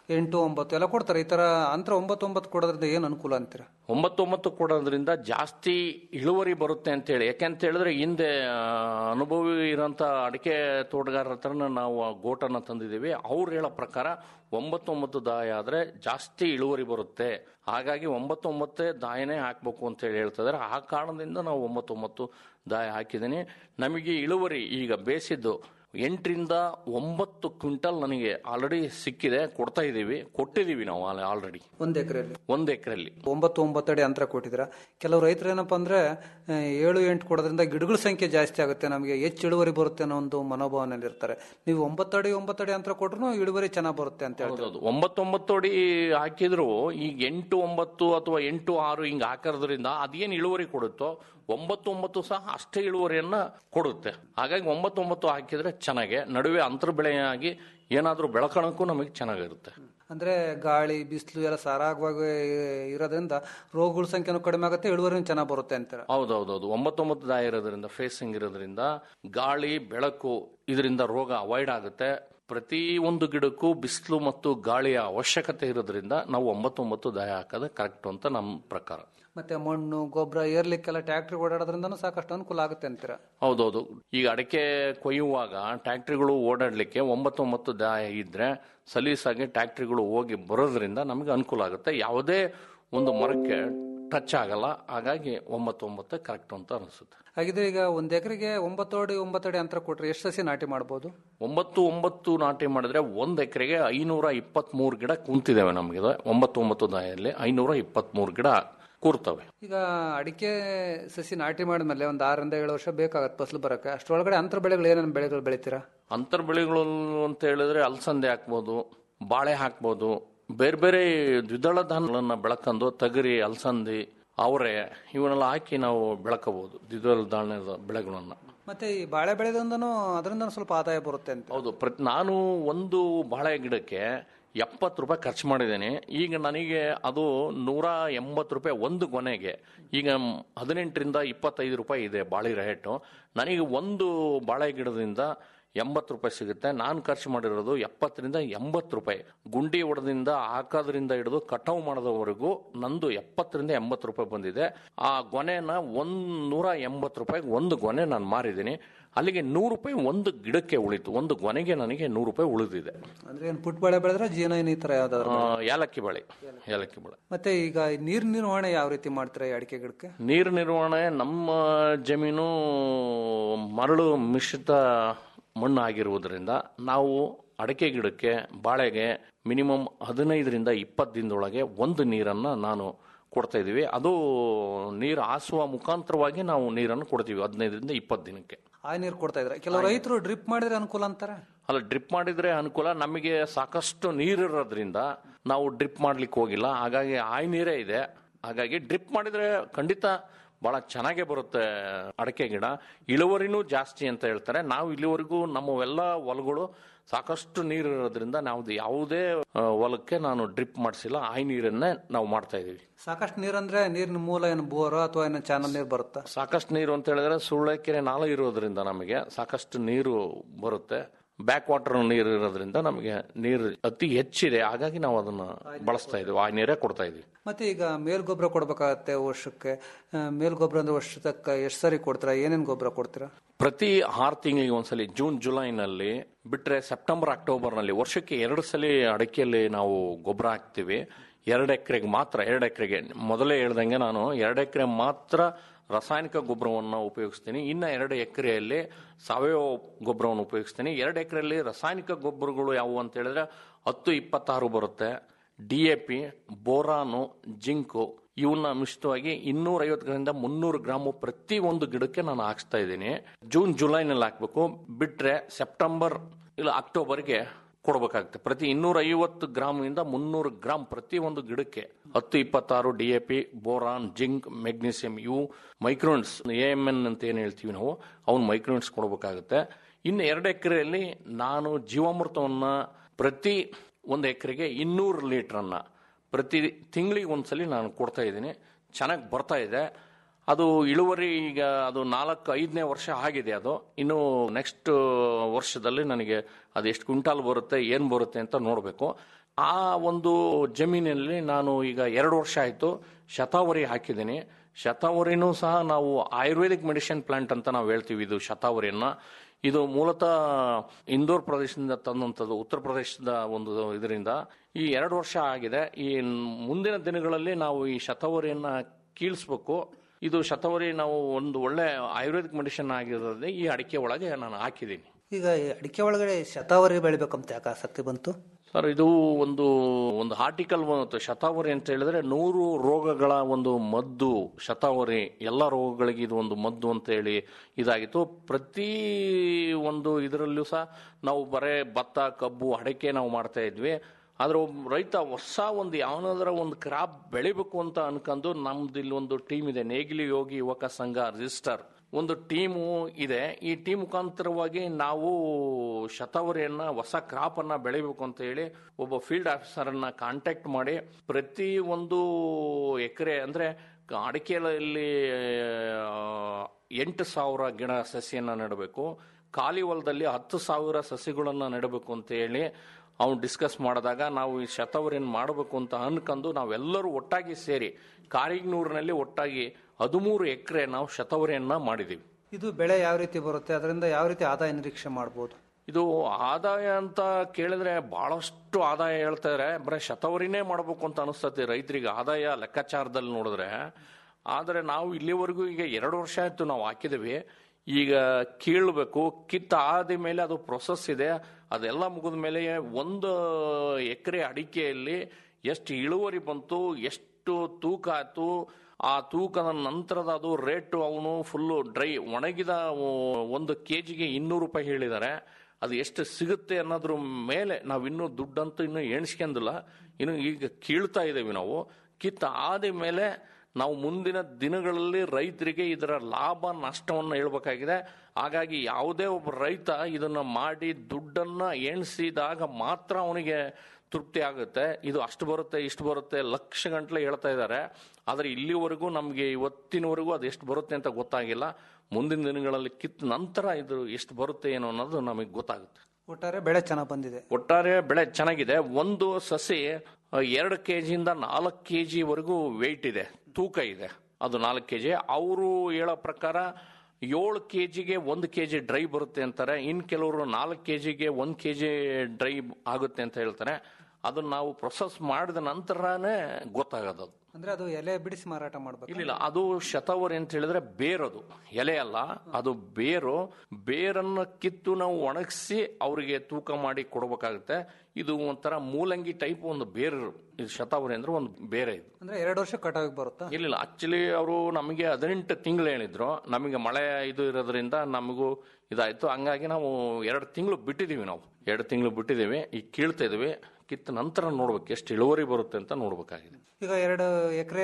M: ಎಂಟು ಒಂಬತ್ತು ಎಲ್ಲ ಕೊಡ್ತಾರೆ ಈ ತರ ಅಂತರ ಒಂಬತ್ತು ಒಂಬತ್ತು ಕೊಡೋದ್ರಿಂದ ಏನು ಅನುಕೂಲ ಅಂತೀರಾ
N: ಒಂಬತ್ತೊಂಬತ್ತು ಕೊಡೋದ್ರಿಂದ ಜಾಸ್ತಿ ಇಳುವರಿ ಬರುತ್ತೆ ಅಂತೇಳಿ ಯಾಕೆಂತ ಹೇಳಿದ್ರೆ ಹಿಂದೆ ಆ, ಅನುಭವಿ ಇರೋಂಥ ಅಡಿಕೆ ತೋಟಗಾರರ ಹತ್ರನ ನಾವು ಆ ಗೋಟನ್ನ ತಂದಿದ್ದೀವಿ ಅವ್ರು ಹೇಳೋ ಪ್ರಕಾರ ಒಂಬತ್ತೊಂಬತ್ತು ದಾಯ ಆದರೆ ಜಾಸ್ತಿ ಇಳುವರಿ ಬರುತ್ತೆ ಹಾಗಾಗಿ ಒಂಬತ್ತೊಂಬತ್ತೇ ದಾಯನೇ ಹಾಕಬೇಕು ಅಂತ ಹೇಳಿ ಹೇಳ್ತಿದ್ದಾರೆ ಆ ಕಾರಣದಿಂದ ನಾವು ಒಂಬತ್ತೊಂಬತ್ತು ದಾಯ ಹಾಕಿದ್ದೀನಿ ನಮಗೆ ಇಳುವರಿ ಈಗ ಬೇಸಿದ್ದು ಎಂಟರಿಂದ ಒಂಬತ್ತು ಕ್ವಿಂಟಲ್ ನನಗೆ ಆಲ್ರೆಡಿ ಸಿಕ್ಕಿದೆ ಕೊಡ್ತಾ ಇದ್ದೀವಿ ಕೊಟ್ಟಿದ್ದೀವಿ ನಾವು ಆಲ್ರೆಡಿ
M: ಒಂದ್ ಎಕರೆಯಲ್ಲಿ
N: ಒಂದು ಎಕರೆಯಲ್ಲಿ
M: ಒಂಬತ್ತು ಒಂಬತ್ತು ಅಡಿ ಅಂತರ ಕೊಟ್ಟಿದ್ದೀರಾ ಕೆಲವು ರೈತರು ಏನಪ್ಪಾ ಅಂದ್ರೆ ಆ, ಏಳು ಎಂಟು ಕೊಡೋದ್ರಿಂದ ಗಿಡಗಳ ಸಂಖ್ಯೆ ಜಾಸ್ತಿ ಆಗುತ್ತೆ ನಮಗೆ ಹೆಚ್ಚು ಇಳುವರಿ ಬರುತ್ತೆ ಅನ್ನೋ ಒಂದು ಮನೋಭಾವನೆಯಲ್ಲಿ ಇರ್ತಾರೆ ನೀವು ಒಂಬತ್ತು ಅಡಿ ಒಂಬತ್ತು ಅಡಿ ಅಂತರ ಕೊಟ್ರು ಇಳುವರಿ ಚೆನ್ನಾಗಿ ಬರುತ್ತೆ ಅಂತ ಹೇಳ್ತಾರೆ
N: ಹೌದೌದು ಒಂಬತ್ತೊಂಬತ್ತು ಅಡಿ ಹಾಕಿದ್ರು ಈಗ ಎಂಟು ಒಂಬತ್ತು ಅಥವಾ ಎಂಟು ಆರು ಹಿಂಗ್ ಹಾಕೋದ್ರಿಂದ ಅದೇನು ಇಳುವರಿ ಕೊಡುತ್ತೋ ಒಂಬತ್ತು ಒಂಬತ್ತು ಸಹ ಅಷ್ಟೇ ಇಳುವರಿಯನ್ನ ಕೊಡುತ್ತೆ ಹಾಗಾಗಿ ಒಂಬತ್ತು ಒಂಬತ್ತು ಹಾಕಿದ್ರೆ ಚೆನ್ನಾಗೆ ನಡುವೆ ಅಂತರ ಬೆಳೆಯಾಗಿ ಏನಾದ್ರೂ ಬೆಳ್ಕೊಳಕ್ಕೂ ನಮಗೆ ಚೆನ್ನಾಗಿರುತ್ತೆ
M: ಅಂದ್ರೆ ಗಾಳಿ ಬಿಸಿಲು ಎಲ್ಲ ಸಾರಾಗವಾಗಿ ಇರೋದ್ರಿಂದ ರೋಗಗಳ ಸಂಖ್ಯೆನೂ ಕಡಿಮೆ ಆಗುತ್ತೆ ಇಳುವರಿನೂ ಚೆನ್ನಾಗಿ ಬರುತ್ತೆ ಅಂತಾರೆ
N: ಹೌದೌದೌದು ಒಂಬತ್ತೊಂಬತ್ತು ದಾಯ ಇರೋದ್ರಿಂದ ಫೇಸಿಂಗ್ ಇರೋದ್ರಿಂದ ಗಾಳಿ ಬೆಳಕು ಇದರಿಂದ ರೋಗ ಅವಾಯ್ಡ್ ಆಗುತ್ತೆ ಪ್ರತಿ ಒಂದು ಗಿಡಕ್ಕೂ ಬಿಸಿಲು ಮತ್ತು ಗಾಳಿಯ ಅವಶ್ಯಕತೆ ಇರೋದ್ರಿಂದ ನಾವು ಒಂಬತ್ತೊಂಬತ್ತು ದಾಯ ಹಾಕೋದು ಕರೆಕ್ಟ್ ಅಂತ ನಮ್ಮ ಪ್ರಕಾರ
M: ಮತ್ತೆ ಮಣ್ಣು ಗೊಬ್ಬರ ಏರ್ಲಿಕ್ಕೆಲ್ಲ ಟ್ಯಾಕ್ಟ್ರಿ ಓಡಾಡೋದ್ರಿಂದನೂ ಸಾಕಷ್ಟು ಅನುಕೂಲ ಆಗುತ್ತೆ ಅಂತೀರಾ
N: ಹೌದೌದು ಈಗ ಅಡಿಕೆ ಕೊಯ್ಯುವಾಗ ಟ್ಯಾಕ್ಟ್ರಿಗಳು ಓಡಾಡ್ಲಿಕ್ಕೆ ಒಂಬತ್ತೊಂಬತ್ತು ದಾಯ ಇದ್ರೆ ಸಲೀಸಾಗಿ ಟ್ಯಾಕ್ಟ್ರಿಗಳು ಹೋಗಿ ಬರೋದ್ರಿಂದ ನಮಗೆ ಅನುಕೂಲ ಆಗುತ್ತೆ ಯಾವುದೇ ಒಂದು ಮರಕ್ಕೆ ಟಚ್ ಆಗಲ್ಲ ಹಾಗಾಗಿ ಒಂಬತ್ತೊಂಬತ್ತು ಕರೆಕ್ಟ್ ಅಂತ ಅನಿಸುತ್ತೆ
M: ಹಾಗಿದ್ರೆ ಈಗ ಒಂದ್ ಎಕರೆಗೆ ಒಂಬತ್ತು ಅಡಿ ಒಂಬತ್ತು ಅಡಿ ಅಂತರ ಕೊಟ್ರೆ ಎಷ್ಟು ಸಸಿ ನಾಟಿ ಮಾಡ್ಬೋದು
N: ಒಂಬತ್ತು ಒಂಬತ್ತು ನಾಟಿ ಮಾಡಿದ್ರೆ ಒಂದ್ ಎಕರೆಗೆ ಐನೂರ ಇಪ್ಪತ್ತ್ ಮೂರು ಗಿಡ ಕುಂತಿದ್ದಾವೆ ನಮಗೆ ಒಂಬತ್ತು ಒಂಬತ್ತು ದಾಯಲ್ಲಿ ಐನೂರ ಇಪ್ಪತ್ತ್ ಮೂರು ಗಿಡ ಕೂರ್ತವೆ
M: ಈಗ ಅಡಿಕೆ ಸಸಿ ನಾಟಿ ಮಾಡಿದ್ಮೇಲೆ ಒಂದು ಆರರಿಂದ ಏಳು ವರ್ಷ ಬೇಕಾಗತ್ತೆ ಫಸಲು ಬರಕ್ಕೆ ಅಷ್ಟರೊಳಗಡೆ ಅಂತರ ಬೆಳೆಗಳು ಏನೇನು ಬೆಳೆಗಳು ಬೆಳಿತೀರಾ
N: ಅಂತರ್ ಬೆಳೆಗಳು ಅಂತ ಹೇಳಿದ್ರೆ ಅಲಸಂದೆ ಹಾಕ್ಬೋದು ಬಾಳೆ ಹಾಕ್ಬೋದು ಬೇರೆ ಬೇರೆ ದ್ವಿದಳ ಧಾನ್ಯಗಳನ್ನ ಬೆಳಕಂದು ತಗರಿ ಅಲಸಂದಿ ಅವರೆ ಇವನ್ನೆಲ್ಲ ಹಾಕಿ ನಾವು ಬೆಳಕಬಹುದು ದ್ವಿದಳ ಧಾನ್ಯದ ಬೆಳೆಗಳನ್ನ
M: ಮತ್ತೆ ಈ ಬಾಳೆ ಬೆಳೆದಿಂದನೂ ಅದರಿಂದ ಸ್ವಲ್ಪ ಆದಾಯ ಬರುತ್ತೆ ಅಂತ
N: ಹೌದು ಪ್ರತಿ ನಾನು ಒಂದು ಬಾಳೆ ಗಿಡಕ್ಕೆ ಎಪ್ಪತ್ತು ರೂಪಾಯಿ ಖರ್ಚು ಮಾಡಿದ್ದೇನೆ ಈಗ ನನಗೆ ಅದು ನೂರ ಎಂಬತ್ತು ರೂಪಾಯಿ ಒಂದು ಗೊನೆಗೆ ಈಗ ಹದಿನೆಂಟರಿಂದ ಇಪ್ಪತ್ತೈದು ರೂಪಾಯಿ ಇದೆ ಬಾಳೆ ರೇಟು ನನಗೆ ಒಂದು ಬಾಳೆ ಗಿಡದಿಂದ ಎಂಬತ್ತು ರೂಪಾಯಿ ಸಿಗುತ್ತೆ ನಾನು ಖರ್ಚು ಮಾಡಿರೋದು ಎಪ್ಪತ್ತರಿಂದ ಎಂಬತ್ತು ರೂಪಾಯಿ ಗುಂಡಿ ಹೊಡೆದಿಂದ ಹಾಕೋದ್ರಿಂದ ಹಿಡಿದು ಕಟಾವು ಮಾಡೋದವರೆಗೂ ನಂದು ಎಪ್ಪತ್ತರಿಂದ ಎಂಬತ್ತು ರೂಪಾಯಿ ಬಂದಿದೆ ಆ ಗೊನೆನ ಒಂದ್ ನೂರ ಎಂಬತ್ತು ರೂಪಾಯಿ ಒಂದು ಗೊನೆ ನಾನು ಮಾರಿದ್ದೀನಿ ಅಲ್ಲಿಗೆ ನೂರು ರೂಪಾಯಿ ಒಂದು ಗಿಡಕ್ಕೆ ಉಳಿತು ಒಂದು ಗೊನೆಗೆ ನನಗೆ ನೂರು ರೂಪಾಯಿ ಉಳಿದಿದೆ
M: ಅಂದ್ರೆ ಏನು ಪುಟ್ ಬಾಳೆ ಬೆಳೆದ್ರೆ ಜೀನ ಈ ತರ ಯಾವ್ದಾದ್ರು
N: ಆ, ಏಲಕ್ಕಿ ಬೆಳೆ ಏಲಕ್ಕಿ ಬೆಳೆ
M: ಮತ್ತೆ ಈಗ ನೀರ್ ನಿರ್ವಹಣೆ ಯಾವ ರೀತಿ ಮಾಡ್ತೀರಾ ಈ ಅಡಿಕೆ ಗಿಡಕ್ಕೆ
N: ನೀರು ನಿರ್ವಹಣೆ ನಮ್ಮ ಜಮೀನು ಮರಳು ಮಿಶ್ರಿತ ಮಣ್ಣು ಆಗಿರುವುದರಿಂದ ನಾವು ಅಡಿಕೆ ಗಿಡಕ್ಕೆ ಬಾಳೆಗೆ ಮಿನಿಮಮ್ ಹದಿನೈದರಿಂದ ಇಪ್ಪತ್ತು ದಿನದೊಳಗೆ ಒಂದು ನೀರನ್ನು ನಾನು ಕೊಡ್ತಾ ಇದ್ದೀವಿ ಅದು ನೀರು ಹಾಸುವ ಮುಖಾಂತರವಾಗಿ ನಾವು ನೀರನ್ನು ಕೊಡ್ತೀವಿ ಹದಿನೈದರಿಂದ ಇಪ್ಪತ್ತು ದಿನಕ್ಕೆ
M: ಆ ನೀರು ಕೊಡ್ತಾ ಇದ್ರೆ ಕೆಲವು ರೈತರು ಡ್ರಿಪ್ ಮಾಡಿದ್ರೆ ಅನುಕೂಲ ಅಂತಾರೆ
N: ಅಲ್ಲ ಡ್ರಿಪ್ ಮಾಡಿದ್ರೆ ಅನುಕೂಲ ನಮಗೆ ಸಾಕಷ್ಟು ನೀರಿರೋದ್ರಿಂದ ನಾವು ಡ್ರಿಪ್ ಮಾಡ್ಲಿಕ್ಕೆ ಹೋಗಿಲ್ಲ ಹಾಗಾಗಿ ಆಯ್ ನೀರೇ ಇದೆ ಹಾಗಾಗಿ ಡ್ರಿಪ್ ಮಾಡಿದ್ರೆ ಖಂಡಿತ ಬಹಳ ಚೆನ್ನಾಗೇ ಬರುತ್ತೆ ಅಡಕೆ ಗಿಡ ಇಳುವರಿನೂ ಜಾಸ್ತಿ ಅಂತ ಹೇಳ್ತಾರೆ ನಾವು ಇಲ್ಲಿವರೆಗೂ ನಮ್ಮವೆಲ್ಲ ಹೊಲಗಳು ಸಾಕಷ್ಟು ನೀರು ಇರೋದ್ರಿಂದ ನಾವು ಯಾವುದೇ ಆ, ಹೊಲಕ್ಕೆ ನಾನು ಡ್ರಿಪ್ ಮಾಡಿಸಿಲ್ಲ ಆಯ್ ನೀರನ್ನೇ ನಾವು ಮಾಡ್ತಾ ಇದೀವಿ
M: ಸಾಕಷ್ಟು ನೀರಂದ್ರೆ ನೀರಿನ ಮೂಲ ಏನು ಬೋರ್ ಅಥವಾ ಏನು ಚಾನಲ್ ನೀರು ಬರುತ್ತಾ
N: ಸಾಕಷ್ಟು ನೀರು ಅಂತ ಹೇಳಿದ್ರೆ ಸುಳ್ಳಕೆರೆ ನಾಲೆ ಇರೋದ್ರಿಂದ ನಮಗೆ ಸಾಕಷ್ಟು ನೀರು ಬರುತ್ತೆ ಬ್ಯಾಕ್ ವಾಟರ್ ನೀರು ಇರೋದ್ರಿಂದ ನಮಗೆ ನೀರು ಅತಿ ಹೆಚ್ಚಿದೆ ಹಾಗಾಗಿ ನಾವು ಅದನ್ನ ಬಳಸ್ತಾ ಇದೀವಿ ಆ ನೀರೇ ಕೊಡ್ತಾ ಇದೀವಿ
M: ಮತ್ತೆ ಈಗ ಮೇಲ್ ಗೊಬ್ಬರ ಕೊಡ್ಬೇಕಾಗತ್ತೆ ವರ್ಷಕ್ಕೆ ಆ, ಮೇಲ್ ಗೊಬ್ಬರ ಅಂದ್ರೆ ವರ್ಷಕ್ಕೆ ಎಷ್ಟು ಸರಿ ಕೊಡ್ತೀರಾ ಏನೇನ್ ಗೊಬ್ಬರ ಕೊಡ್ತೀರಾ
N: ಪ್ರತಿ ಆರು ತಿಂಗಳಿಗೆ ಒಂದ್ಸಲಿ ಜೂನ್ ಜುಲೈನಲ್ಲಿ ಬಿಟ್ರೆ ಸೆಪ್ಟೆಂಬರ್ ಅಕ್ಟೋಬರ್ನಲ್ಲಿ ವರ್ಷಕ್ಕೆ ಎರಡು ಸಲ ಅಡಿಕೆಯಲ್ಲಿ ನಾವು ಗೊಬ್ಬರ ಹಾಕ್ತಿವಿ ಎರಡು ಎಕರೆಗೆ ಮಾತ್ರ ಎರಡು ಎಕರೆಗೆ ಮೊದಲೇ ಹೇಳ್ದಂಗೆ ನಾನು ಎರಡು ಎಕರೆ ಮಾತ್ರ ರಾಸಾಯನಿಕ ಗೊಬ್ಬರವನ್ನು ಉಪಯೋಗಿಸ್ತೀನಿ ಇನ್ನು ಎರಡು ಎಕರೆಯಲ್ಲಿ ಸಾವಯವ ಗೊಬ್ಬರವನ್ನು ಉಪಯೋಗಿಸ್ತೀನಿ ಎರಡು ಎಕರೆಯಲ್ಲಿ ರಾಸಾಯನಿಕ ಗೊಬ್ಬರಗಳು ಯಾವುವು ಅಂತ ಹೇಳಿದ್ರೆ ಹತ್ತು ಇಪ್ಪತ್ತಾರು ಬರುತ್ತೆ D A P boron zinc ಇವನ್ನ ಮಿಶ್ರಿತವಾಗಿ ಇನ್ನೂರ ಐವತ್ತರಿಂದ ಮುನ್ನೂರು ಗ್ರಾಮು ಪ್ರತಿ ಒಂದು ಗಿಡಕ್ಕೆ ನಾನು ಹಾಕ್ಸ್ತಾ ಇದ್ದೀನಿ ಜೂನ್ ಜುಲೈನಲ್ಲಿ ಹಾಕ್ಬೇಕು ಬಿಟ್ರೆ ಸೆಪ್ಟೆಂಬರ್ ಇಲ್ಲ ಅಕ್ಟೋಬರ್ಗೆ ಕೊಡಬೇಕಾಗುತ್ತೆ ಪ್ರತಿ ಇನ್ನೂರ ಐವತ್ತು ಗ್ರಾಮಿಂದ ಮುನ್ನೂರು ಗ್ರಾಮ್ ಪ್ರತಿ ಒಂದು ಗಿಡಕ್ಕೆ ಹತ್ತು ಇಪ್ಪತ್ತಾರು D A P boron zinc magnesium ಇವು ಮೈಕ್ರೋನ್ಸ್ ಎ ಎಮ್ ಎನ್ ಅಂತ ಏನು ಹೇಳ್ತೀವಿ ನಾವು ಅವ್ನು ಮೈಕ್ರೋನ್ಸ್ ಕೊಡಬೇಕಾಗುತ್ತೆ ಇನ್ನು ಎರಡು ಎಕರೆಯಲ್ಲಿ ನಾನು ಜೀವಾಮೃತವನ್ನ ಪ್ರತಿ ಒಂದು ಎಕರೆಗೆ ಇನ್ನೂರು ಲೀಟ್ರನ್ನ ಪ್ರತಿ ತಿಂಗಳಿಗೆ ಒಂದ್ಸಲಿ ನಾನು ಕೊಡ್ತಾ ಇದ್ದೀನಿ ಚೆನ್ನಾಗಿ ಬರ್ತಾ ಇದೆ ಅದು ಇಳುವರಿ ಈಗ ಅದು ನಾಲ್ಕು ಐದನೇ ವರ್ಷ ಆಗಿದೆ ಅದು ಇನ್ನು ನೆಕ್ಸ್ಟ್ ವರ್ಷದಲ್ಲಿ ನನಗೆ ಅದು ಎಷ್ಟು ಕ್ವಿಂಟಾಲ್ ಬರುತ್ತೆ ಏನು ಬರುತ್ತೆ ಅಂತ ನೋಡಬೇಕು ಆ ಒಂದು ಜಮೀನಲ್ಲಿ ನಾನು ಈಗ ಎರಡು ವರ್ಷ ಆಯಿತು ಶತಾವರಿ ಹಾಕಿದ್ದೀನಿ ಶತಾವರಿನೂ ಸಹ ನಾವು ಆಯುರ್ವೇದಿಕ್ ಮೆಡಿಸಿನ್ ಪ್ಲಾಂಟ್ ಅಂತ ನಾವು ಹೇಳ್ತೀವಿ ಇದು ಶತಾವರಿಯನ್ನ ಇದು ಮೂಲತಃ ಇಂದೋರ್ ಪ್ರದೇಶದಿಂದ ತಂದಂಥದ್ದು ಉತ್ತರ ಪ್ರದೇಶದ ಒಂದು ಇದರಿಂದ ಈ ಎರಡು ವರ್ಷ ಆಗಿದೆ ಈ ಮುಂದಿನ ದಿನಗಳಲ್ಲಿ ನಾವು ಈ ಶತಾವರಿಯನ್ನ ಕೀಳಿಸ್ಬೇಕು ಇದು ಶತಾವರಿ ನಾವು ಒಂದು ಒಳ್ಳೆ ಆಯುರ್ವೇದಿಕ್ ಮೆಡಿಸಿನ್ ಆಗಿರೋದ್ರಿಂದ ಈ ಅಡಿಕೆ ಒಳಗೆ ನಾನು ಹಾಕಿದ್ದೀನಿ
M: ಈಗ ಈ ಅಡಿಕೆ ಒಳಗಡೆ ಶತಾವರಿ ಬೆಳಿಬೇಕಂತ ಯಾಕೆ ಆಸಕ್ತಿ ಬಂತು
N: ಸರ್ ಇದು ಒಂದು ಒಂದು ಆರ್ಟಿಕಲ್ ಬಂತು ಶತಾವರಿ ಅಂತ ಹೇಳಿದ್ರೆ ನೂರು ರೋಗಗಳ ಒಂದು ಮದ್ದು ಶತಾವರಿ ಎಲ್ಲ ರೋಗಗಳಿಗೆ ಇದು ಒಂದು ಮದ್ದು ಅಂತ ಹೇಳಿ ಇದಾಗಿತ್ತು ಪ್ರತಿ ಒಂದು ಇದರಲ್ಲೂ ಸಹ ನಾವು ಬರೇ ಭತ್ತ ಕಬ್ಬು ಅಡಿಕೆ ನಾವು ಮಾಡ್ತಾ ಇದ್ವಿ ಆದ್ರೆ ಒಬ್ಬ ರೈತ ಹೊಸ ಒಂದು ಯಾವನಾದ್ರ ಒಂದು ಕ್ರಾಪ್ ಬೆಳಿಬೇಕು ಅಂತ ಅನ್ಕೊಂಡು ನಮ್ದು ಇಲ್ಲಿ ಒಂದು ಟೀಮ್ ಇದೆ ನೇಗಿಲಿ ಯೋಗಿ ಯುವಕ ಸಂಘ ರಿಜಿಸ್ಟರ್ ಒಂದು ಟೀಮು ಇದೆ ಈ ಟೀಮ್ ಮುಖಾಂತರವಾಗಿ ನಾವು ಶತಾವರಿಯನ್ನ ಹೊಸ ಕ್ರಾಪ್ ಅನ್ನ ಬೆಳಿಬೇಕು ಅಂತ ಹೇಳಿ ಒಬ್ಬ ಫೀಲ್ಡ್ ಆಫೀಸರ್ ಅನ್ನ ಕಾಂಟ್ಯಾಕ್ಟ್ ಮಾಡಿ ಪ್ರತಿ ಒಂದು ಎಕರೆ ಅಂದ್ರೆ ಅಡಿಕೆಯಲ್ಲಿ ಎಂಟು ಸಾವಿರ ಗಿಡ ಸಸಿಯನ್ನ ನೆಡಬೇಕು ಖಾಲಿ ಹೊಲದಲ್ಲಿ ಹತ್ತು ಸಾವಿರ ಸಸಿಗಳನ್ನ ನೆಡಬೇಕು ಅಂತ ಹೇಳಿ ಅವ್ನು ಡಿಸ್ಕಸ್ ಮಾಡಿದಾಗ ನಾವು ಈ ಶತಾವರಿಯನ್ನು ಮಾಡಬೇಕು ಅಂತ ಅನ್ಕೊಂಡು ನಾವೆಲ್ಲರೂ ಒಟ್ಟಾಗಿ ಸೇರಿ ಕಾರಿಗ್ನೂರಿನಲ್ಲಿ ಒಟ್ಟಾಗಿ ಹದಿಮೂರು ಎಕರೆ ನಾವು ಶತಾವರಿಯನ್ನ ಮಾಡಿದೀವಿ
M: ಇದು ಬೆಳೆ ಯಾವ ರೀತಿ ಬರುತ್ತೆ ಅದರಿಂದ ಯಾವ ರೀತಿ ಆದಾಯ ನಿರೀಕ್ಷೆ ಮಾಡ್ಬೋದು
N: ಇದು ಆದಾಯ ಅಂತ ಕೇಳಿದ್ರೆ ಬಹಳಷ್ಟು ಆದಾಯ ಹೇಳ್ತಾರೆ ಬರೀ ಶತಾವರಿನೇ ಮಾಡಬೇಕು ಅಂತ ಅನಿಸ್ತತಿ ರೈತರಿಗೆ ಆದಾಯ ಲೆಕ್ಕಾಚಾರದಲ್ಲಿ ನೋಡಿದ್ರೆ ಆದರೆ ನಾವು ಇಲ್ಲಿವರೆಗೂ ಈಗ ಎರಡು ವರ್ಷ ಆಯ್ತು ನಾವು ಹಾಕಿದೀವಿ ಈಗ ಕೀಳ್ಬೇಕು ಕಿತ್ತ ಆದ ಮೇಲೆ ಅದು ಪ್ರೊಸೆಸ್ ಇದೆ ಅದೆಲ್ಲ ಮುಗಿದ ಮೇಲೆ ಒಂದು ಎಕರೆ ಅಡಿಕೆಯಲ್ಲಿ ಎಷ್ಟು ಇಳುವರಿ ಬಂತು ಎಷ್ಟು ತೂಕ ಆಯ್ತು ಆ ತೂಕದ ನಂತರದ ಅದು ರೇಟ್ ಅವನು ಫುಲ್ಲು ಡ್ರೈ ಒಣಗಿದ ಒಂದು ಕೆ ಜಿಗೆ ಇನ್ನೂರು ರೂಪಾಯಿ ಹೇಳಿದ್ದಾರೆ ಅದು ಎಷ್ಟು ಸಿಗುತ್ತೆ ಅನ್ನೋದ್ರ ಮೇಲೆ ನಾವು ಇನ್ನೂ ದುಡ್ಡಂತೂ ಇನ್ನೂ ಎಣಿಸ್ಕೊಂಡಿಲ್ಲ ಇನ್ನು ಈಗ ಕೀಳ್ತಾ ಇದ್ದೇವೆ ನಾವು ಕಿತ್ತ ಆದ ಮೇಲೆ ನಾವು ಮುಂದಿನ ದಿನಗಳಲ್ಲಿ ರೈತರಿಗೆ ಇದರ ಲಾಭ ನಷ್ಟವನ್ನು ಹೇಳ್ಬೇಕಾಗಿದೆ ಹಾಗಾಗಿ ಯಾವುದೇ ಒಬ್ಬ ರೈತ ಇದನ್ನ ಮಾಡಿ ದುಡ್ಡನ್ನ ಎಣಿಸಿದಾಗ ಮಾತ್ರ ಅವನಿಗೆ ತೃಪ್ತಿ ಆಗುತ್ತೆ ಇದು ಅಷ್ಟು ಬರುತ್ತೆ ಇಷ್ಟು ಬರುತ್ತೆ ಲಕ್ಷ ಗಂಟ್ಲೆ ಹೇಳ್ತಾ ಇದ್ದಾರೆ ಆದರೆ ಇಲ್ಲಿವರೆಗೂ ನಮಗೆ ಇವತ್ತಿನವರೆಗೂ ಅದು ಎಷ್ಟು ಬರುತ್ತೆ ಅಂತ ಗೊತ್ತಾಗಿಲ್ಲ ಮುಂದಿನ ದಿನಗಳಲ್ಲಿ ಕಿತ್ತ ನಂತರ ಇದು ಎಷ್ಟು ಬರುತ್ತೆ ಏನೋ ಅನ್ನೋದು ನಮಗೆ ಗೊತ್ತಾಗುತ್ತೆ
M: ಒಟ್ಟಾರೆ ಬೆಳೆ ಚೆನ್ನಾಗಿ ಬಂದಿದೆ
N: ಒಟ್ಟಾರೆ ಬೆಳೆ ಚೆನ್ನಾಗಿದೆ ಒಂದು ಸಸಿ ಎರಡು ಕೆ ಜಿಯಿಂದ ನಾಲ್ಕು ಕೆ ಜಿವರೆಗೂ ವೆಯ್ಟ್ ಇದೆ ತೂಕ ಇದೆ ಅದು ನಾಲ್ಕು ಕೆ ಜಿ ಅವರು ಹೇಳೋ ಪ್ರಕಾರ ಏಳು ಕೆ ಜಿಗೆ ಒಂದು ಕೆ ಜಿ ಡ್ರೈ ಬರುತ್ತೆ ಅಂತಾರೆ ಇನ್ನು ಕೆಲವರು ನಾಲ್ಕು ಕೆ ಜಿಗೆ ಒಂದು ಕೆ ಜಿ ಡ್ರೈ ಆಗುತ್ತೆ ಅಂತ ಹೇಳ್ತಾರೆ ಅದನ್ನ ನಾವು ಪ್ರೊಸೆಸ್ ಮಾಡಿದ ನಂತರನೇ ಗೊತ್ತಾಗೋದು ಅದು
M: ಅಂದ್ರೆ ಅದು ಎಲೆ ಬಿಡಿಸಿ ಮಾರಾಟ ಮಾಡ್ಬೇಕು
N: ಇಲ್ಲ ಅದು ಶತಾವರಿ ಅಂತ ಹೇಳಿದ್ರೆ ಬೇರದು ಎಲೆ ಅಲ್ಲ ಅದು ಬೇರು ಬೇರನ್ನ ಕಿತ್ತು ನಾವು ಒಣಗಿಸಿ ಅವರಿಗೆ ತೂಕ ಮಾಡಿ ಕೊಡಬೇಕಾಗುತ್ತೆ ಇದು ಒಂಥರ ಮೂಲಂಗಿ ಟೈಪ್ ಒಂದು ಬೇರು ಇದು ಶತಾವರಿ ಅಂದ್ರೆ ಒಂದು ಬೇರೆ ಇದು
M: ಅಂದ್ರೆ ಎರಡು ವರ್ಷ ಕಟಾವಿಗೆ ಬರುತ್ತಾ
N: ಇಲ್ಲ ಆಕ್ಚುಲಿ ಅವರು ನಮಗೆ ಹದಿನೆಂಟು ತಿಂಗಳು ಹೇಳಿದ್ರು ನಮಗೆ ಮಳೆ ಇದು ಇರೋದ್ರಿಂದ ನಮಗೂ ಇದಾಯ್ತು ಹಂಗಾಗಿ ನಾವು ಎರಡು ತಿಂಗಳು ಬಿಟ್ಟಿದೀವಿ ನಾವು ಎರಡು ತಿಂಗಳು ಬಿಟ್ಟಿದೀವಿ ಈಗ ಕೀಳ್ತಾ ಇದೀವಿ ಕಿತ್ತ ನಂತರ ನೋಡ್ಬೇಕು ಎಷ್ಟು ಇಳುವರಿ ಬರುತ್ತೆ ಅಂತ ನೋಡ್ಬೇಕಾಗಿದೆ
M: ಈಗ ಎರಡು ಎಕರೆ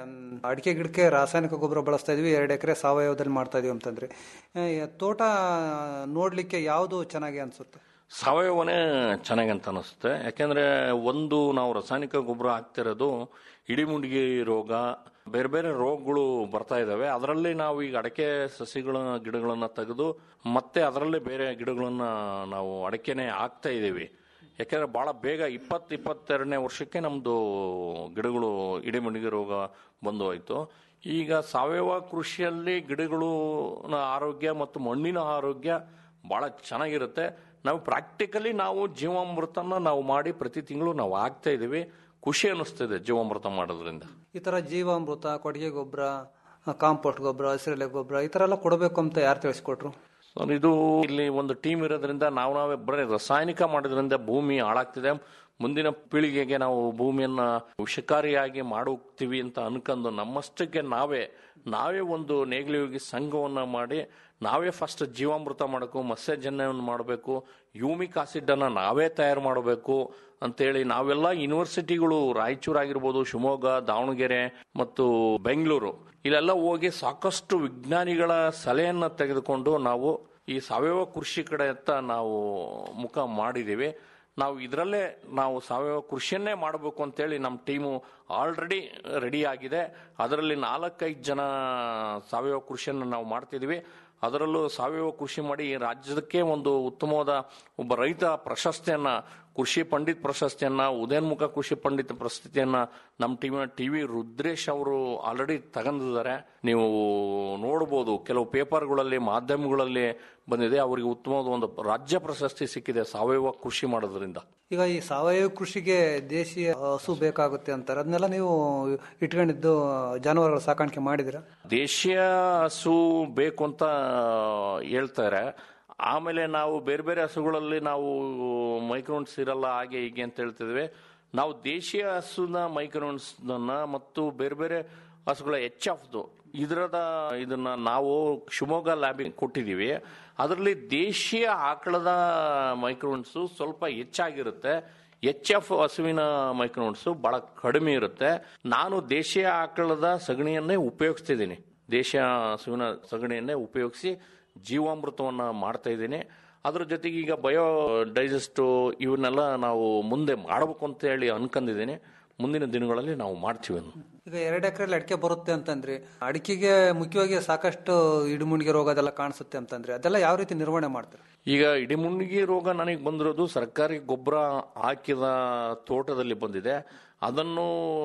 M: ಅಡಿಕೆ ಗಿಡಕ್ಕೆ ರಾಸಾಯನಿಕ ಗೊಬ್ಬರ ಬಳಸ್ತಾ ಇದೀವಿ ಎರಡು ಎಕರೆ ಸಾವಯವದಲ್ಲಿ ಮಾಡ್ತಾ ಇದೀವಿ ಅಂತಂದ್ರೆ ಆ, ಈ ತೋಟ ನೋಡ್ಲಿಕ್ಕೆ ಯಾವುದು ಚೆನ್ನಾಗಿ ಅನ್ಸುತ್ತೆ
N: ಸಾವಯವನೇ ಚೆನ್ನಾಗಿ ಅಂತ ಅನಿಸುತ್ತೆ ಯಾಕೆಂದ್ರೆ ಒಂದು ನಾವು ರಾಸಾಯನಿಕ ಗೊಬ್ಬರ ಹಾಕ್ತಿರೋದು ಇಡಿಮುಂಡಿಗೆ ರೋಗ ಬೇರೆ ಬೇರೆ ರೋಗಗಳು ಬರ್ತಾ ಇದಾವೆ ಅದರಲ್ಲಿ ನಾವು ಈಗ ಅಡಕೆ ಸಸಿಗಳ ಗಿಡಗಳನ್ನ ತೆಗೆದು ಮತ್ತೆ ಅದರಲ್ಲೇ ಬೇರೆ ಗಿಡಗಳನ್ನ ನಾವು ಅಡಕೆನೆ ಹಾಕ್ತಾ ಇದ್ದೀವಿ ಯಾಕೆಂದ್ರೆ ಬಹಳ ಬೇಗ ಇಪ್ಪತ್ತು ಇಪ್ಪತ್ತೆರಡನೇ ವರ್ಷಕ್ಕೆ ನಮ್ದು ಗಿಡಗಳು ಇಡಿಮುಂಡಿಗೆ ರೋಗ ಬಂದು ಹೋಯ್ತು ಈಗ ಸಾವಯವ ಕೃಷಿಯಲ್ಲಿ ಗಿಡಗಳು ಆರೋಗ್ಯ ಮತ್ತು ಮಣ್ಣಿನ ಆರೋಗ್ಯ ಬಹಳ ಚೆನ್ನಾಗಿರುತ್ತೆ ನಾವು ಪ್ರಾಕ್ಟಿಕಲಿ ನಾವು ಜೀವಾಮೃತನ ನಾವು ಮಾಡಿ ಪ್ರತಿ ತಿಂಗಳು ನಾವು ಹಾಕ್ತಾ ಇದೀವಿ ಖುಷಿ ಅನ್ನಿಸ್ತಿದೆ ಜೀವಾಮೃತ ಮಾಡೋದ್ರಿಂದ
M: ಈ ತರ ಜೀವಾಮೃತ ಕೊಟ್ಟಿಗೆ ಗೊಬ್ಬರ ಕಾಂಪೋಸ್ಟ್ ಗೊಬ್ಬರ ಹಸಿರೆಲೆ ಗೊಬ್ಬರ ಈ ತರ ಎಲ್ಲ ಕೊಡಬೇಕು ಅಂತ ಯಾರು ತಿಳಿಸ್ಕೊಟ್ರು
N: ಸರ್, ಇದು ಇಲ್ಲಿ ಒಂದು ಟೀಮ್ ಇರೋದ್ರಿಂದ ನಾವು ನಾವೇ ಬರೀ ರಾಸಾಯನಿಕ ಮಾಡೋದ್ರಿಂದ ಭೂಮಿ ಹಾಳಾಗ್ತಿದೆ ಮುಂದಿನ ಪೀಳಿಗೆಗೆ ನಾವು ಭೂಮಿಯನ್ನ ವಿಷಕಾರಿಯಾಗಿ ಮಾಡೋಗ್ತೀವಿ ಅಂತ ಅನ್ಕೊಂಡು ನಮ್ಮಷ್ಟಕ್ಕೆ ನಾವೇ ನಾವೇ ಒಂದು ನೇಗಿಲುಯೋಗಿ ಸಂಘವನ್ನ ಮಾಡಿ ನಾವೇ ಫಸ್ಟ್ ಜೀವಾಮೃತ ಮಾಡಬೇಕು ಮತ್ಸ್ಯಜನ್ಯವನ್ನು ಮಾಡಬೇಕು ಯೂಮಿಕ್ ಆಸಿಡ್ ಅನ್ನ ನಾವೇ ತಯಾರು ಮಾಡಬೇಕು ಅಂತೇಳಿ ನಾವೆಲ್ಲ ಯೂನಿವರ್ಸಿಟಿಗಳು ರಾಯಚೂರು ಆಗಿರ್ಬೋದು ಶಿವಮೊಗ್ಗ ದಾವಣಗೆರೆ ಮತ್ತು ಬೆಂಗಳೂರು ಇಲ್ಲೆಲ್ಲ ಹೋಗಿ ಸಾಕಷ್ಟು ವಿಜ್ಞಾನಿಗಳ ಸಲಹೆಯನ್ನ ತೆಗೆದುಕೊಂಡು ನಾವು ಈ ಸಾವಯವ ಕೃಷಿ ಕಡೆ ಅಂತ ನಾವು ಮುಖ ಮಾಡಿದ್ದೀವಿ ನಾವು ಇದರಲ್ಲೇ ನಾವು ಸಾವಯವ ಕೃಷಿಯನ್ನೇ ಮಾಡಬೇಕು ಅಂತೇಳಿ ನಮ್ಮ ಟೀಮು ಆಲ್ರೆಡಿ ರೆಡಿ ಆಗಿದೆ ಅದರಲ್ಲಿ ನಾಲ್ಕೈದು ಜನ ಸಾವಯವ ಕೃಷಿಯನ್ನು ನಾವು ಮಾಡ್ತಿದ್ದೀವಿ ಅದರಲ್ಲೂ ಸಾವಯವ ಕೃಷಿ ಮಾಡಿ ಈ ರಾಜ್ಯಕ್ಕೆ ಒಂದು ಉತ್ತಮವಾದ ಒಬ್ಬ ರೈತ ಪ್ರಶಸ್ತಿಯನ್ನ ಕೃಷಿ ಪಂಡಿತ್ ಪ್ರಶಸ್ತಿಯನ್ನ ಉದಯನ್ಮುಖ ಕೃಷಿ ಪಂಡಿತ್ ಪ್ರಶಸ್ತಿಯನ್ನ ನಮ್ಮ ಟಿವಿ ಟಿವಿ ರುದ್ರೇಶ್ ಅವರು ಆಲ್ರೆಡಿ ತಗೊಂಡಿದ್ದಾರೆ ನೀವು ನೋಡ್ಬೋದು ಕೆಲವು ಪೇಪರ್ಗಳಲ್ಲಿ ಮಾಧ್ಯಮಗಳಲ್ಲಿ ಬಂದಿದೆ ಅವರಿಗೆ ಉತ್ತಮವಾದ ಒಂದು ರಾಜ್ಯ ಪ್ರಶಸ್ತಿ ಸಿಕ್ಕಿದೆ ಸಾವಯವ ಕೃಷಿ ಮಾಡೋದ್ರಿಂದ
M: ಈಗ ಈ ಸಾವಯವ ಕೃಷಿಗೆ ದೇಶೀಯ ಹಸು ಬೇಕಾಗುತ್ತೆ ಅಂತಾರೆ ಅದನ್ನೆಲ್ಲ ನೀವು ಇಟ್ಕೊಂಡಿದ್ದು ಜಾನುವಾರುಗಳ ಸಾಕಾಣಿಕೆ ಮಾಡಿದಿರಾ
N: ದೇಶೀಯ ಹಸು ಬೇಕು ಅಂತ ಹೇಳ್ತಾರೆ ಆಮೇಲೆ ನಾವು ಬೇರೆ ಬೇರೆ ಹಸುಗಳಲ್ಲಿ ನಾವು ಮೈಕ್ರೋನ್ಸ್ ಇರಲ್ಲ ಹಾಗೆ ಹೀಗೆ ಅಂತ ಹೇಳ್ತಿದ್ವಿ ನಾವು ದೇಶೀಯ ಹಸುನ ಮೈಕ್ರೋನ್ಸ್ ಮತ್ತು ಬೇರೆ ಬೇರೆ ಹಸುಗಳ ಎಚ್ ಎಫ್ದು ಇದರದ ಇದನ್ನ ನಾವು ಶಿವಮೊಗ್ಗ ಲ್ಯಾಬಿಗೆ ಕೊಟ್ಟಿದ್ದೀವಿ ಅದರಲ್ಲಿ ದೇಶೀಯ ಆಕಳದ ಮೈಕ್ರೋನ್ಸು ಸ್ವಲ್ಪ ಹೆಚ್ಚಾಗಿರುತ್ತೆ ಎಚ್ ಎಫ್ ಹಸುವಿನ ಮೈಕ್ರೋನ್ಸು ಬಹಳ ಕಡಿಮೆ ಇರುತ್ತೆ ನಾನು ದೇಶೀಯ ಆಕಳದ ಸಗಣಿಯನ್ನೇ ಉಪಯೋಗಿಸ್ತಿದ್ದೀನಿ ದೇಶೀಯ ಹಸುವಿನ ಸಗಣಿಯನ್ನೇ ಉಪಯೋಗಿಸಿ ಜೀವಾಮೃತವನ್ನ ಮಾಡ್ತಾ ಇದ್ದೀನಿ ಅದ್ರ ಜೊತೆಗೆ ಈಗ ಬಯೋ ಡೈಜೆಸ್ಟ್ ಇವನ್ನೆಲ್ಲ ನಾವು ಮುಂದೆ ಮಾಡಬೇಕು ಅಂತ ಹೇಳಿ ಅನ್ಕೊಂಡಿದ್ದೀನಿ ಮುಂದಿನ ದಿನಗಳಲ್ಲಿ ನಾವು ಮಾಡ್ತೀವಿ ಅದನ್ನ.
M: ಈಗ ಎರಡು ಎಕರೆಯಲ್ಲಿ ಅಡಿಕೆ ಬರುತ್ತೆ ಅಂತಂದ್ರಿ ಅಡಿಕೆಗೆ ಮುಖ್ಯವಾಗಿ ಸಾಕಷ್ಟು ಇಡುಮುಂಡಿಗೆ ರೋಗ ಅದೆಲ್ಲ ಕಾಣಿಸುತ್ತೆ ಅಂತಂದ್ರೆ ಅದೆಲ್ಲ ಯಾವ ರೀತಿ ನಿರ್ವಹಣೆ ಮಾಡ್ತಾರೆ
N: ಈಗ ಇಡಿಮುಂಡಿಗೆ ರೋಗ ನನಗೆ ಬಂದಿರೋದು ಸರ್ಕಾರಿ ಗೊಬ್ಬರ ಹಾಕಿದ ತೋಟದಲ್ಲಿ ಬಂದಿದೆ ಅದನ್ನು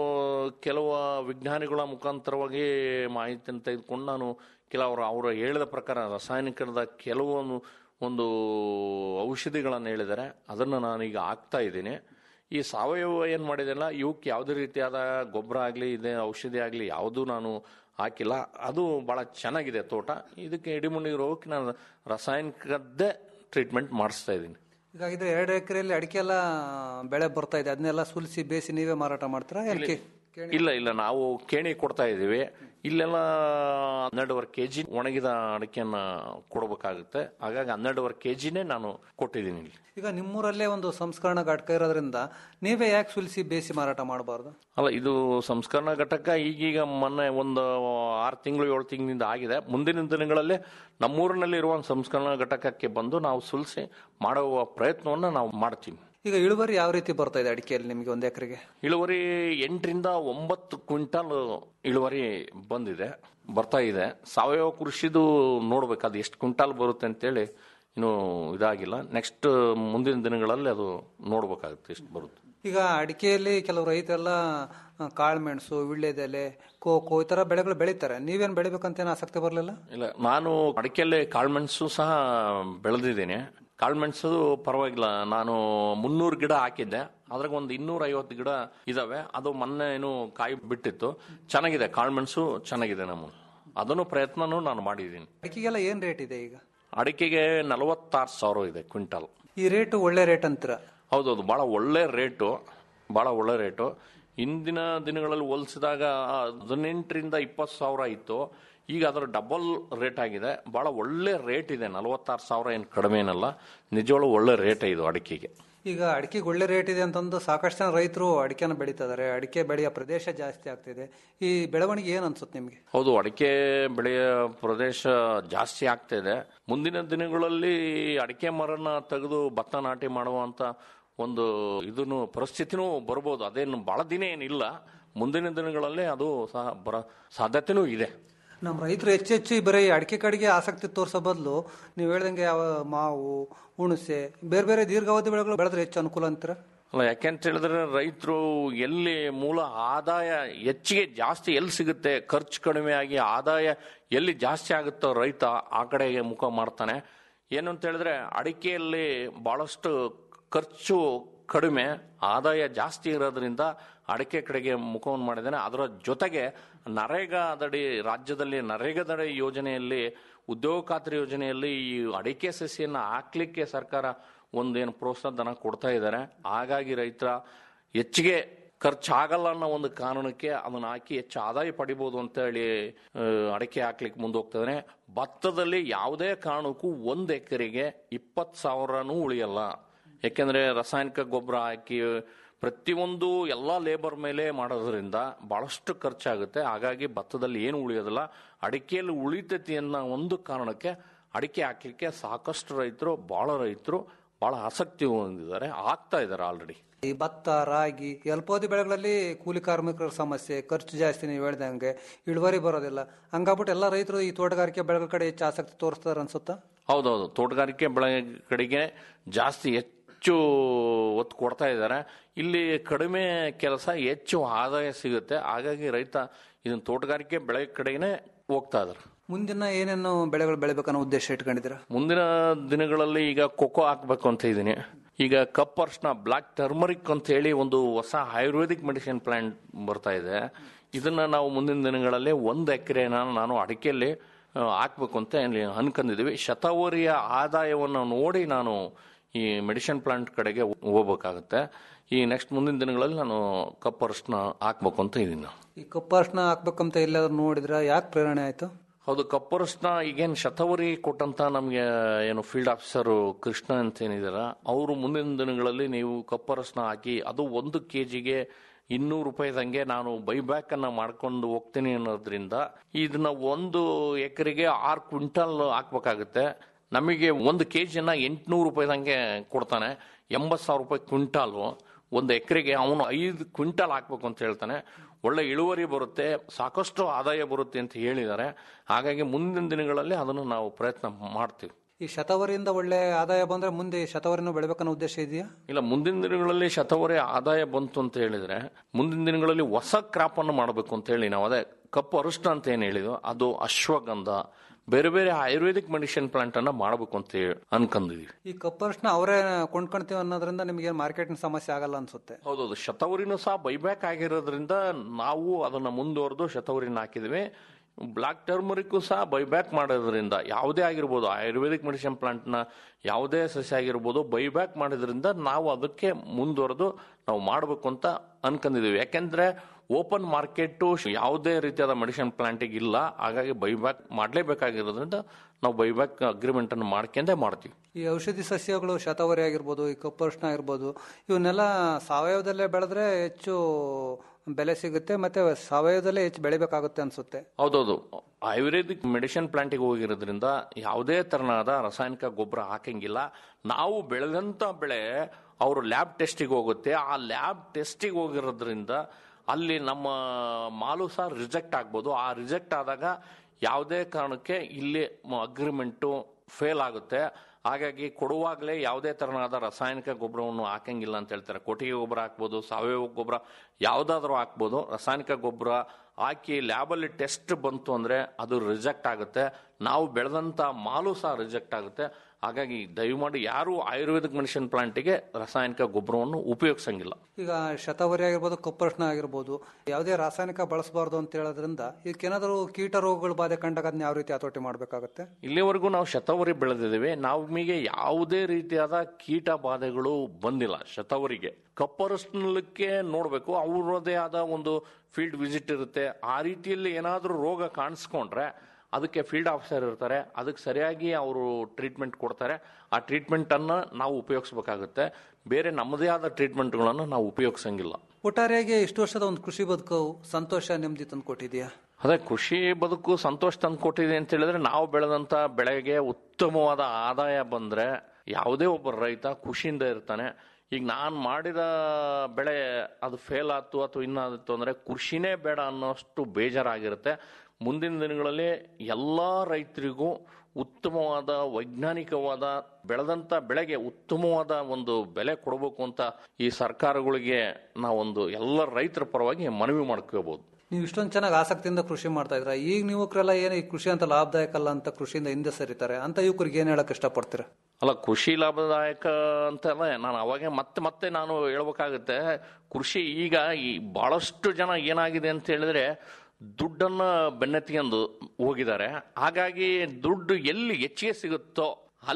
N: ಕೆಲವು ವಿಜ್ಞಾನಿಗಳ ಮುಖಾಂತರವಾಗಿ ಮಾಹಿತಿಯನ್ನು ತೆಗೆದುಕೊಂಡು ನಾನು ಕೆಲವರು ಅವರು ಹೇಳಿದ ಪ್ರಕಾರ ರಾಸಾಯನಿಕದ ಕೆಲವೊಂದು ಒಂದು ಔಷಧಿಗಳನ್ನು ಹೇಳಿದ್ದಾರೆ ಅದನ್ನು ನಾನೀಗ ಹಾಕ್ತಾ ಇದ್ದೀನಿ ಈ ಸಾವಯವ ಏನು ಮಾಡಿದೆಲ್ಲ ಇವಕ್ಕೆ ಯಾವುದೇ ರೀತಿಯಾದ ಗೊಬ್ಬರ ಆಗಲಿ ಇದೆ ಔಷಧಿ ಆಗಲಿ ಯಾವುದೂ ನಾನು ಹಾಕಿಲ್ಲ ಅದು ಭಾಳ ಚೆನ್ನಾಗಿದೆ ತೋಟ ಇದಕ್ಕೆ ಇಡಿಮುಂಡಿ ರೋಗಕ್ಕೆ ನಾನು ರಾಸಾಯನಿಕದ್ದೇ ಟ್ರೀಟ್ಮೆಂಟ್ ಮಾಡಿಸ್ತಾ ಇದ್ದೀನಿ
M: ಹೀಗಾಗಿದ್ರೆ ಎರಡು ಎಕರೆಯಲ್ಲಿ ಅಡಿಕೆ ಎಲ್ಲ ಬೆಳೆ ಬರ್ತಾ ಇದೆ ಅದನ್ನೆಲ್ಲ ಸುಲಿಸಿ ಬೇಯಿಸಿ ನೀವೇ ಮಾರಾಟ ಮಾಡ್ತೀರಾ ಏನ್ ಕೇ-
N: ಇಲ್ಲ ಇಲ್ಲ ನಾವು ಕೇಣಿ ಕೊಡ್ತಾ ಇದ್ದೀವಿ ಇಲ್ಲೆಲ್ಲ ಹನ್ನೆರಡುವರೆ ಕೆ ಜಿ ಒಣಗಿದ ಅಡಿಕೆಯನ್ನ ಕೊಡಬೇಕಾಗುತ್ತೆ ಹಾಗಾಗಿ ಹನ್ನೆರಡುವರೆ ಕೆ ಜಿನೇ ನಾನು ಕೊಟ್ಟಿದ್ದೀನಿ ಇಲ್ಲಿ
M: ಈಗ ನಿಮ್ಮೂರಲ್ಲೇ ಒಂದು ಸಂಸ್ಕರಣ ಘಟಕ ಇರೋದ್ರಿಂದ ನೀವೇ ಯಾಕೆ ಸುಲಿಸಿ ಬೇಯಿಸಿ ಮಾರಾಟ ಮಾಡಬಾರ್ದು
N: ಅಲ್ಲ ಇದು ಸಂಸ್ಕರಣಾ ಘಟಕ ಈಗೀಗ ಮೊನ್ನೆ ಒಂದು ಆರು ತಿಂಗಳು ಏಳು ತಿಂಗಳಿಂದ ಆಗಿದೆ ಮುಂದಿನ ದಿನಗಳಲ್ಲಿ ನಮ್ಮೂರಿನಲ್ಲಿ ಇರುವ ಒಂದು ಸಂಸ್ಕರಣಾ ಘಟಕಕ್ಕೆ ಬಂದು ನಾವು ಸುಲಿಸಿ ಮಾಡುವ ಪ್ರಯತ್ನವನ್ನು ನಾವು ಮಾಡ್ತೀವಿ
M: ಈಗ ಇಳುವರಿ ಯಾವ ರೀತಿ ಬರ್ತಾ ಇದೆ ಅಡಿಕೆಯಲ್ಲಿ ನಿಮಗೆ ಒಂದು ಎಕರೆಗೆ
N: ಇಳುವರಿ ಎಂಟರಿಂದ ಒಂಬತ್ತು ಕ್ವಿಂಟಲ್ ಇಳುವರಿ ಬಂದಿದೆ ಬರ್ತಾ ಇದೆ ಸಾವಯವ ಕೃಷಿದು ನೋಡ್ಬೇಕು ಅದು ಎಷ್ಟು ಕ್ವಿಂಟಾಲ್ ಬರುತ್ತೆ ಅಂತೇಳಿ ಇನ್ನು ಇದಾಗಿಲ್ಲ ನೆಕ್ಸ್ಟ್ ಮುಂದಿನ ದಿನಗಳಲ್ಲಿ ಅದು ನೋಡ್ಬೇಕಾಗುತ್ತೆ ಎಷ್ಟು ಬರುತ್ತೆ
M: ಈಗ ಅಡಿಕೆಯಲ್ಲಿ ಕೆಲವು ರೈತರೆಲ್ಲ ಆ, ಕಾಳುಮೆಣಸು ವಿಳ್ಳೆದೆಲೆ ಕೋಕೋ ಈ ತರ ಬೆಳೆಗಳು ಬೆಳೀತಾರೆ ನೀವೇನ್ ಬೆಳಿಬೇಕಂತ ಆಸಕ್ತಿ ಬರಲಿಲ್ಲ
N: ಇಲ್ಲ ನಾನು ಅಡಿಕೆಯಲ್ಲಿ ಕಾಳುಮೆಣಸು ಸಹ ಬೆಳೆದಿದ್ದೀನಿ ಕಾಳುಮೆಣಸು ಪರವಾಗಿಲ್ಲ ನಾನು ಮುನ್ನೂರು ಗಿಡ ಹಾಕಿದ್ದೆ ಅದ್ರಾಗ ಒಂದು ಇನ್ನೂರ ಐವತ್ತು ಗಿಡ ಇದಾವೆ ಅದು ಮೊನ್ನೆ ಏನು ಕಾಯಿ ಬಿಟ್ಟಿತ್ತು ಚೆನ್ನಾಗಿದೆ ಕಾಳುಮೆಣಸು ಚೆನ್ನಾಗಿದೆ ನಮ್ಮ ಅದನ್ನು ಪ್ರಯತ್ನನೂ ನಾನು ಮಾಡಿದ್ದೀನಿ
M: ಅಡಿಕೆಗೆಲ್ಲ ಏನ್ ರೇಟ್ ಇದೆ ಈಗ
N: ಅಡಿಕೆಗೆ ನಲವತ್ತಾರು ಸಾವಿರ ಇದೆ ಕ್ವಿಂಟಲ್
M: ಈ ರೇಟ್ ಒಳ್ಳೆ ರೇಟ್ ಅಂತೀರ
N: ಹೌದೌದು ಭಾಳ ಒಳ್ಳೆ ರೇಟು ಭಾಳ ಒಳ್ಳೆ ರೇಟು ಇಂದಿನ ದಿನಗಳಲ್ಲಿ ಹೋಲಿಸಿದಾಗ ಹದಿನೆಂಟರಿಂದ ಇಪ್ಪತ್ತು ಸಾವಿರ ಇತ್ತು ಈಗ ಅದರ ಡಬಲ್ ರೇಟ್ ಆಗಿದೆ ಭಾಳ ಒಳ್ಳೆ ರೇಟ್ ಇದೆ ನಲವತ್ತಾರು ಸಾವಿರ ಏನು ಕಡಿಮೆ ಏನಲ್ಲ ನಿಜವಾಗ್ಲೂ ಒಳ್ಳೆ ರೇಟ್ ಇದು ಅಡಿಕೆಗೆ
M: ಈಗ ಅಡಿಕೆಗೆ ಒಳ್ಳೆ ರೇಟ್ ಇದೆ ಅಂತಂದು ಸಾಕಷ್ಟು ಜನ ರೈತರು ಅಡಿಕೆನ ಬೆಳೀತಾ ಇದಾರೆ ಅಡಿಕೆ ಬೆಳೆಯ ಪ್ರದೇಶ ಜಾಸ್ತಿ ಆಗ್ತಿದೆ ಈ ಬೆಳವಣಿಗೆ ಏನ್ ಅನ್ಸುತ್ತೆ ನಿಮ್ಗೆ
N: ಹೌದು ಅಡಿಕೆ ಬೆಳೆಯ ಪ್ರದೇಶ ಜಾಸ್ತಿ ಆಗ್ತಾ ಇದೆ ಮುಂದಿನ ದಿನಗಳಲ್ಲಿ ಅಡಿಕೆ ಮರನ ತೆಗೆದು ಭತ್ತ ನಾಟಿ ಮಾಡುವಂತ ಒಂದು ಇದನ್ನು ಪರಿಸ್ಥಿತಿನೂ ಬರ್ಬೋದು ಅದೇನು ಬಹಳ ದಿನ ಏನಿಲ್ಲ ಮುಂದಿನ ದಿನಗಳಲ್ಲಿ ಅದು ಸಹ ಬರ ಸಾಧ್ಯತೆನೂ ಇದೆ
M: ನಮ್ಮ ರೈತರು ಹೆಚ್ಚು ಹೆಚ್ಚು ಬರೀ ಅಡಿಕೆ ಕಡೆಗೆ ಆಸಕ್ತಿ ತೋರಿಸೋ ಬದಲು ನೀವು ಹೇಳ್ದಂಗೆ ಯಾವ ಮಾವು ಹುಣಸೆ ಬೇರೆ ಬೇರೆ ದೀರ್ಘಾವಧಿ ಬೆಳೆಗಳು ಬೆಳೆದ್ರೆ ಹೆಚ್ಚು ಅನುಕೂಲ ಅಂತೀರ
N: ಅಲ್ಲ ಯಾಕೆಂತ ಹೇಳಿದ್ರೆ ರೈತರು ಎಲ್ಲಿ ಮೂಲ ಆದಾಯ ಹೆಚ್ಚಿಗೆ ಜಾಸ್ತಿ ಎಲ್ಲಿ ಸಿಗುತ್ತೆ ಖರ್ಚು ಕಡಿಮೆ ಆಗಿ ಆದಾಯ ಎಲ್ಲಿ ಜಾಸ್ತಿ ಆಗುತ್ತೋ ರೈತ ಆ ಕಡೆಗೆ ಮುಖ ಮಾಡ್ತಾನೆ ಏನು ಅಂತ ಹೇಳಿದ್ರೆ ಅಡಿಕೆಯಲ್ಲಿ ಬಹಳಷ್ಟು ಖರ್ಚು ಕಡಿಮೆ ಆದಾಯ ಜಾಸ್ತಿ ಇರೋದ್ರಿಂದ ಅಡಿಕೆ ಕಡೆಗೆ ಮುಖವನ್ನು ಮಾಡಿದ್ದಾನೆ ಅದರ ಜೊತೆಗೆ ನರೇಗಾದಡಿ ರಾಜ್ಯದಲ್ಲಿ ನರೇಗಾದಡಿ ಯೋಜನೆಯಲ್ಲಿ ಉದ್ಯೋಗ ಖಾತ್ರಿ ಯೋಜನೆಯಲ್ಲಿ ಈ ಅಡಿಕೆ ಸಸಿಯನ್ನು ಹಾಕ್ಲಿಕ್ಕೆ ಸರ್ಕಾರ ಒಂದೇನು ಪ್ರೋತ್ಸಾಹ ಧನ ಕೊಡ್ತಾ ಇದ್ದಾರೆ ಹಾಗಾಗಿ ರೈತರ ಹೆಚ್ಚಿಗೆ ಖರ್ಚಾಗಲ್ಲ ಅನ್ನೋ ಒಂದು ಕಾರಣಕ್ಕೆ ಅದನ್ನ ಹಾಕಿ ಹೆಚ್ಚು ಆದಾಯ ಪಡಿಬೋದು ಅಂತ ಹೇಳಿ ಆ, ಅಡಿಕೆ ಹಾಕ್ಲಿಕ್ಕೆ ಮುಂದೆ ಹೋಗ್ತಿದ್ದಾನೆ ಭತ್ತದಲ್ಲಿ ಯಾವುದೇ ಕಾರಣಕ್ಕೂ ಒಂದು ಎಕರೆಗೆ ಇಪ್ಪತ್ತು ಸಾವಿರನೂ ಉಳಿಯಲ್ಲ ಯಾಕೆಂದ್ರೆ ರಾಸಾಯನಿಕ ಗೊಬ್ಬರ ಹಾಕಿ ಪ್ರತಿಯೊಂದು ಎಲ್ಲ ಲೇಬರ್ ಮೇಲೆ ಮಾಡೋದ್ರಿಂದ ಬಹಳಷ್ಟು ಖರ್ಚಾಗುತ್ತೆ ಹಾಗಾಗಿ ಭತ್ತದಲ್ಲಿ ಏನು ಉಳಿಯೋದಿಲ್ಲ ಅಡಿಕೆಯಲ್ಲಿ ಉಳಿತೈತಿ ಅನ್ನೋ ಒಂದು ಕಾರಣಕ್ಕೆ ಅಡಿಕೆ ಹಾಕ್ಲಿಕ್ಕೆ ಸಾಕಷ್ಟು ರೈತರು ಬಹಳ ರೈತರು ಬಹಳ ಆಸಕ್ತಿ ಹೊಂದಿದ್ದಾರೆ ಆಗ್ತಾ ಇದ್ದಾರೆ ಆಲ್ರೆಡಿ
M: ಈ ಭತ್ತ ರಾಗಿ ಅಲ್ಪಾವಧಿ ಬೆಳೆಗಳಲ್ಲಿ ಕೂಲಿ ಕಾರ್ಮಿಕರ ಸಮಸ್ಯೆ ಖರ್ಚು ಜಾಸ್ತಿ ನೀವು ಹೇಳ್ದಂಗೆ ಇಳುವರಿ ಬರೋದಿಲ್ಲ ಹಂಗಾಗ್ಬಿಟ್ಟು ಎಲ್ಲ ರೈತರು ಈ ತೋಟಗಾರಿಕೆ ಬೆಳೆಗಳ ಕಡೆ ಹೆಚ್ಚು ಆಸಕ್ತಿ ತೋರಿಸ್ತಾರೆ ಅನ್ಸುತ್ತಾ
N: ಹೌದೌದು ತೋಟಗಾರಿಕೆ ಬೆಳೆ ಕಡೆಗೆ ಜಾಸ್ತಿ ಹೆಚ್ಚು ಹೆಚ್ಚು ಒತ್ತು ಕೊಡ್ತಾ ಇದ್ದಾರೆ ಇಲ್ಲಿ ಕಡಿಮೆ ಕೆಲಸ ಹೆಚ್ಚು ಆದಾಯ ಸಿಗುತ್ತೆ ಹಾಗಾಗಿ ರೈತ ಇದನ್ನ ತೋಟಗಾರಿಕೆ ಬೆಳೆ ಕಡೆಗೆ ಹೋಗ್ತಾ ಇದ್ದಾರೆ
M: ಮುಂದಿನ ಏನೇನು ಬೆಳೆಗಳು ಬೆಳಿಬೇಕನ್ನೋ ಉದ್ದೇಶ ಇಟ್ಕೊಂಡಿದ್ದೀರಾ
N: ಮುಂದಿನ ದಿನಗಳಲ್ಲಿ ಈಗ ಕೊಕೋ ಹಾಕ್ಬೇಕು ಅಂತ ಇದ್ದೀನಿ ಈಗ ಕಪ್ ಅರ್ಶನ ಬ್ಲಾಕ್ ಟರ್ಮರಿಕ್ ಅಂತ ಹೇಳಿ ಒಂದು ಹೊಸ ಆಯುರ್ವೇದಿಕ್ ಮೆಡಿಸಿನ್ ಪ್ಲಾಂಟ್ ಬರ್ತಾ ಇದೆ ಇದನ್ನ ನಾವು ಮುಂದಿನ ದಿನಗಳಲ್ಲಿ ಒಂದು ಎಕರೆನ ನಾನು ಅಡಿಕೆಯಲ್ಲಿ ಆ, ಹಾಕ್ಬೇಕು ಅಂತ ಇಲ್ಲಿ ಅನ್ಕೊಂಡಿದೀವಿ ಶತಾವರಿಯ ಆದಾಯವನ್ನು ನೋಡಿ ನಾನು ಈ ಮೆಡಿಸಿನ್ ಪ್ಲಾಂಟ್ ಕಡೆಗೆ ಹೋಗ್ಬೇಕಾಗತ್ತೆ ಈ ನೆಕ್ಸ್ಟ್ ಮುಂದಿನ ದಿನಗಳಲ್ಲಿ ನಾನು ಕಪ್ ಅರ್ಶನ ಹಾಕ್ಬೇಕು ಅಂತ ಇದ್ದೀನಿ
M: ಈ ಕಪ್ಪರ್ಸ್ನ ಹಾಕ್ಬೇಕಂತ ಎಲ್ಲಾದ್ರೂ ನೋಡಿದ್ರ ಯಾಕೆ ಪ್ರೇರಣೆ ಆಯ್ತು
N: ಹೌದು ಕಪ್ಪರ್ಸ್ನ ಈಗೇನು ಶತವರಿ ಕೊಟ್ಟಂತ ನಮಗೆ ಏನು ಫೀಲ್ಡ್ ಆಫೀಸರ್ ಕೃಷ್ಣ ಅಂತ ಏನಿದಾರ ಅವರು ಮುಂದಿನ ದಿನಗಳಲ್ಲಿ ನೀವು ಕಪ್ಪರಸ್ನ ಹಾಕಿ ಅದು ಒಂದು ಕೆ ಜಿಗೆ ಇನ್ನೂರು ರೂಪಾಯಿದಂಗೆ ನಾನು ಬೈಬ್ಯಾಕ್ ಅನ್ನ ಮಾಡ್ಕೊಂಡು ಹೋಗ್ತೀನಿ ಅನ್ನೋದ್ರಿಂದ ಇದನ್ನ ಒಂದು ಎಕರೆಗೆ ಆರು ಕ್ವಿಂಟಲ್ ಹಾಕ್ಬೇಕಾಗುತ್ತೆ ನಮಗೆ ಒಂದು ಕೆ ಜಿನ ಎಂಟುನೂರು ರೂಪಾಯಿದಂಗೆ ಕೊಡ್ತಾನೆ ಎಂಬತ್ತು ಸಾವಿರ ರೂಪಾಯಿ ಕ್ವಿಂಟಾಲು ಒಂದು ಎಕರೆಗೆ ಅವನು ಐದು ಕ್ವಿಂಟಾಲ್ ಹಾಕ್ಬೇಕು ಅಂತ ಹೇಳ್ತಾನೆ ಒಳ್ಳೆ ಇಳುವರಿ ಬರುತ್ತೆ ಸಾಕಷ್ಟು ಆದಾಯ ಬರುತ್ತೆ ಅಂತ ಹೇಳಿದ್ದಾರೆ ಹಾಗಾಗಿ ಮುಂದಿನ ದಿನಗಳಲ್ಲಿ ಅದನ್ನು ನಾವು ಪ್ರಯತ್ನ ಮಾಡ್ತೀವಿ
M: ಈ ಶತವರಿಯಿಂದ ಒಳ್ಳೆ ಆದಾಯ ಬಂದ್ರೆ ಮುಂದೆ ಈ ಶತವರಿನೂ ಬೆಳಿಬೇಕನ್ನೋ ಉದ್ದೇಶ ಇದೆಯಾ
N: ಇಲ್ಲ ಮುಂದಿನ ದಿನಗಳಲ್ಲಿ ಶತವರೆ ಆದಾಯ ಬಂತು ಅಂತ ಹೇಳಿದ್ರೆ ಮುಂದಿನ ದಿನಗಳಲ್ಲಿ ಹೊಸ ಕ್ರಾಪ್ ಅನ್ನು ಮಾಡಬೇಕು ಅಂತ ಹೇಳಿ ನಾವು ಅದೇ ಕಪ್ಪು ಅರಿಷ್ಟ ಅಂತ ಏನು ಹೇಳಿದ್ವು ಅದು ಅಶ್ವಗಂಧ ಬೇರೆ ಬೇರೆ ಆಯುರ್ವೇದಿಕ್ ಮೆಡಿಸಿನ್ ಪ್ಲಾಂಟ್ ಅನ್ನ ಮಾಡಬೇಕು ಅಂತ ಹೇಳಿ ಅನ್ಕೊಂಡಿದೀವಿ
M: ಈ ಕಪ್ಪರ್ಸ್ನ ಅವರೇ ಕೊಂಡ್ಕೊಳ್ತೀವಿ ಅನ್ನೋದ್ರಿಂದ ನಿಮಗೆ ಮಾರ್ಕೆಟಿಂಗ್ ಸಮಸ್ಯೆ ಆಗಲ್ಲ ಅನ್ಸುತ್ತೆ
N: ಹೌದೌದು ಶತವರಿನೂ ಸಹ ಬೈಬ್ಯಾಕ್ ಆಗಿರೋದ್ರಿಂದ ನಾವು ಅದನ್ನ ಮುಂದುವರೆದು ಶತವರಿನ ಹಾಕಿದ್ವಿ ಬ್ಲಾಕ್ ಟರ್ಮರಿಕ್ ಸಹ ಬೈಬ್ಯಾಕ್ ಮಾಡೋದ್ರಿಂದ ಯಾವುದೇ ಆಗಿರ್ಬೋದು ಆಯುರ್ವೇದಿಕ್ ಮೆಡಿಸಿನ್ ಪ್ಲಾಂಟ್ನ ಯಾವುದೇ ಸಸ್ಯ ಆಗಿರ್ಬೋದು ಬೈಬ್ಯಾಕ್ ಮಾಡೋದ್ರಿಂದ ನಾವು ಅದಕ್ಕೆ ಮುಂದುವರೆದು ನಾವು ಮಾಡಬೇಕು ಅಂತ ಅನ್ಕೊಂಡಿದೀವಿ ಯಾಕೆಂದ್ರೆ ಓಪನ್ ಮಾರ್ಕೆಟ್ ಯಾವುದೇ ರೀತಿಯಾದ ಮೆಡಿಸಿನ್ ಪ್ಲಾಂಟಿಗೆ ಇಲ್ಲ ಹಾಗಾಗಿ ಬೈಬ್ಯಾಕ್ ಮಾಡಲೇಬೇಕಾಗಿರೋದ್ರಿಂದ ನಾವು ಬೈಬ್ಯಾಕ್ ಅಗ್ರಿಮೆಂಟ್ ಅನ್ನು ಮಾಡ್ಕೊಂಡೇ ಮಾಡ್ತೀವಿ
M: ಈ ಔಷಧಿ ಸಸ್ಯಗಳು ಶತವರಿ ಆಗಿರ್ಬೋದು ಈ ಕಪ್ಪರ್ಸ್ನ ಆಗಿರ್ಬೋದು ಇವನ್ನೆಲ್ಲ ಸಾವಯವದಲ್ಲೇ ಬೆಳೆದ್ರೆ ಹೆಚ್ಚು ಬೆಲೆ ಸಿಗುತ್ತೆ ಮತ್ತೆ ಸಾವಯವದಲ್ಲೇ ಹೆಚ್ಚು ಬೆಳಿಬೇಕಾಗುತ್ತೆ ಅನ್ಸುತ್ತೆ
N: ಹೌದೌದು ಆಯುರ್ವೇದಿಕ್ ಮೆಡಿಸಿನ್ ಪ್ಲಾಂಟಿಗೆ ಹೋಗಿರೋದ್ರಿಂದ ಯಾವುದೇ ತರನಾದ ರಾಸಾಯನಿಕ ಗೊಬ್ಬರ ಹಾಕಂಗಿಲ್ಲ ನಾವು ಬೆಳೆದಂತ ಬೆಳೆ ಅವರು ಲ್ಯಾಬ್ ಟೆಸ್ಟಿಗೆ ಹೋಗುತ್ತೆ ಆ ಲ್ಯಾಬ್ ಟೆಸ್ಟಿಗೆ ಹೋಗಿರೋದ್ರಿಂದ ಅಲ್ಲಿ ನಮ್ಮ ಮಾಲು ಸಹ ರಿಜೆಕ್ಟ್ ಆಗ್ಬೋದು ಆ ರಿಜೆಕ್ಟ್ ಆದಾಗ ಯಾವುದೇ ಕಾರಣಕ್ಕೆ ಇಲ್ಲಿ ಅಗ್ರಿಮೆಂಟು ಫೇಲ್ ಆಗುತ್ತೆ ಹಾಗಾಗಿ ಕೊಡುವಾಗಲೇ ಯಾವುದೇ ತರನಾದ ರಾಸಾಯನಿಕ ಗೊಬ್ಬರವನ್ನು ಹಾಕಂಗಿಲ್ಲ ಅಂತ ಹೇಳ್ತಾರೆ ಕೊಟ್ಟಿಗೆ ಗೊಬ್ಬರ ಹಾಕ್ಬೋದು ಸಾವಯವ ಗೊಬ್ಬರ ಯಾವುದಾದ್ರೂ ಹಾಕ್ಬೋದು ರಾಸಾಯನಿಕ ಗೊಬ್ಬರ ಹಾಕಿ ಲ್ಯಾಬಲ್ಲಿ ಟೆಸ್ಟ್ ಬಂತು ಅಂದ್ರೆ ಅದು ರಿಜೆಕ್ಟ್ ಆಗುತ್ತೆ ನಾವು ಬೆಳೆದಂತ ಮಾಲು ಸಹ ರಿಜೆಕ್ಟ್ ಆಗುತ್ತೆ ಹಾಗಾಗಿ ದಯಮಾಡಿ ಯಾರು ಆಯುರ್ವೇದಿಕ್ ಮೆಡಿಸಿನ್ ಪ್ಲಾಂಟಿಗೆ ರಾಸಾಯನಿಕ ಗೊಬ್ಬರವನ್ನು ಉಪಯೋಗಿಸಂಗಿಲ್ಲ
M: ಈಗ ಶತವರಿ ಆಗಿರ್ಬೋದು ಕಪ್ಪರ್ಸ್ನ ಆಗಿರ್ಬೋದು ಯಾವುದೇ ರಾಸಾಯನಿಕ ಬಳಸಬಾರ್ದು ಅಂತ ಹೇಳೋದ್ರಿಂದ ಇದಕ್ಕೇನಾದರೂ ಕೀಟ ರೋಗಗಳ ಬಾಧೆ ಕಂಡಾಗ ಅದನ್ನ ಯಾವ ರೀತಿ ಹತೋಟಿ ಮಾಡಬೇಕಾಗುತ್ತೆ
N: ಇಲ್ಲಿವರೆಗೂ ನಾವು ಶತವರಿ ಬೆಳೆದಿದ್ದೇವೆ ನಮಗೆ ಯಾವುದೇ ರೀತಿಯಾದ ಕೀಟ ಬಾಧೆಗಳು ಬಂದಿಲ್ಲ ಶತವರಿಗೆ ಕಪ್ಪರಸ್ನಕ್ಕೆ ನೋಡಬೇಕು ಅವರದೇ ಆದ ಒಂದು ಫೀಲ್ಡ್ ವಿಸಿಟ್ ಇರುತ್ತೆ ಆ ರೀತಿಯಲ್ಲಿ ಏನಾದರೂ ರೋಗ ಕಾಣಿಸ್ಕೊಂಡ್ರೆ ಅದಕ್ಕೆ ಫೀಲ್ಡ್ ಆಫೀಸರ್ ಇರ್ತಾರೆ ಅದಕ್ಕೆ ಸರಿಯಾಗಿ ಅವರು ಟ್ರೀಟ್ಮೆಂಟ್ ಕೊಡ್ತಾರೆ ಆ ಟ್ರೀಟ್ಮೆಂಟ್ ಅನ್ನ ನಾವು ಉಪಯೋಗಿಸ್ಬೇಕಾಗುತ್ತೆ ಬೇರೆ ನಮ್ಮದೇ ಆದ ಟ್ರೀಟ್ಮೆಂಟ್ಗಳನ್ನು ನಾವು ಉಪಯೋಗಿಸಂಗಿಲ್ಲ
M: ಒಟ್ಟಾರೆಯಾಗಿ ಇಷ್ಟು ವರ್ಷದ ಒಂದು ಕೃಷಿ ಬದುಕು ಸಂತೋಷ ನೆಮ್ಮದಿ ತಂದು ಕೊಟ್ಟಿದೆಯಾ
N: ಅದೇ ಕೃಷಿ ಬದುಕು ಸಂತೋಷ ತಂದು ಕೊಟ್ಟಿದೆ ಅಂತ ಹೇಳಿದ್ರೆ ನಾವು ಬೆಳೆದಂತ ಬೆಳೆಗೆ ಉತ್ತಮವಾದ ಆದಾಯ ಬಂದ್ರೆ ಯಾವುದೇ ಒಬ್ಬ ರೈತ ಖುಷಿಯಿಂದ ಇರ್ತಾನೆ ಈಗ ನಾನು ಮಾಡಿದ ಬೆಳೆ ಅದು ಫೇಲ್ ಆಯ್ತು ಅಥವಾ ಇನ್ನಾದಿತ್ತು ಅಂದ್ರೆ ಕೃಷಿನೇ ಬೇಡ ಅನ್ನೋಷ್ಟು ಬೇಜಾರಾಗಿರುತ್ತೆ ಮುಂದಿನ ದಿನಗಳಲ್ಲಿ ಎಲ್ಲ ರೈತರಿಗೂ ಉತ್ತಮವಾದ ವೈಜ್ಞಾನಿಕವಾದ ಬೆಳೆದಂತ ಬೆಳೆಗೆ ಉತ್ತಮವಾದ ಒಂದು ಬೆಲೆ ಕೊಡಬೇಕು ಅಂತ ಈ ಸರ್ಕಾರಗಳಿಗೆ ನಾವೊಂದು ಎಲ್ಲ ರೈತರ ಪರವಾಗಿ ಮನವಿ ಮಾಡ್ಕೋಬಹುದು
M: ನೀವು ಇಷ್ಟೊಂದು ಚೆನ್ನಾಗಿ ಆಸಕ್ತಿಯಿಂದ ಕೃಷಿ ಮಾಡ್ತಾ ಇದ್ರ ಈಗ ಯುವಕರೆಲ್ಲ ಏನು ಈ ಕೃಷಿ ಅಂತ ಲಾಭದಾಯಕ ಅಲ್ಲ ಅಂತ ಕೃಷಿಯಿಂದ ಹಿಂದೆ ಸರಿತಾರೆ ಅಂತ ಯುವಕರಿಗೆ ಏನ್ ಹೇಳಕ್ ಇಷ್ಟಪಡ್ತೀರಾ
N: ಅಲ್ಲ ಕೃಷಿ ಲಾಭದಾಯಕ ಅಂತ ನಾನು ಅವಾಗೆ ಮತ್ತೆ ಮತ್ತೆ ನಾನು ಹೇಳ್ಬೇಕಾಗುತ್ತೆ ಕೃಷಿ ಈಗ ಈ ಬಹಳಷ್ಟು ಜನ ಏನಾಗಿದೆ ಅಂತ ಹೇಳಿದ್ರೆ ದುಡ್ಡನ್ನ ಬೆನ್ನತ್ತಿಗೆಂದು ಹೋಗಿದ್ದಾರೆ ಹಾಗಾಗಿ ದುಡ್ಡು ಎಲ್ಲಿ ಹೆಚ್ಚಿಗೆ ಸಿಗುತ್ತೋ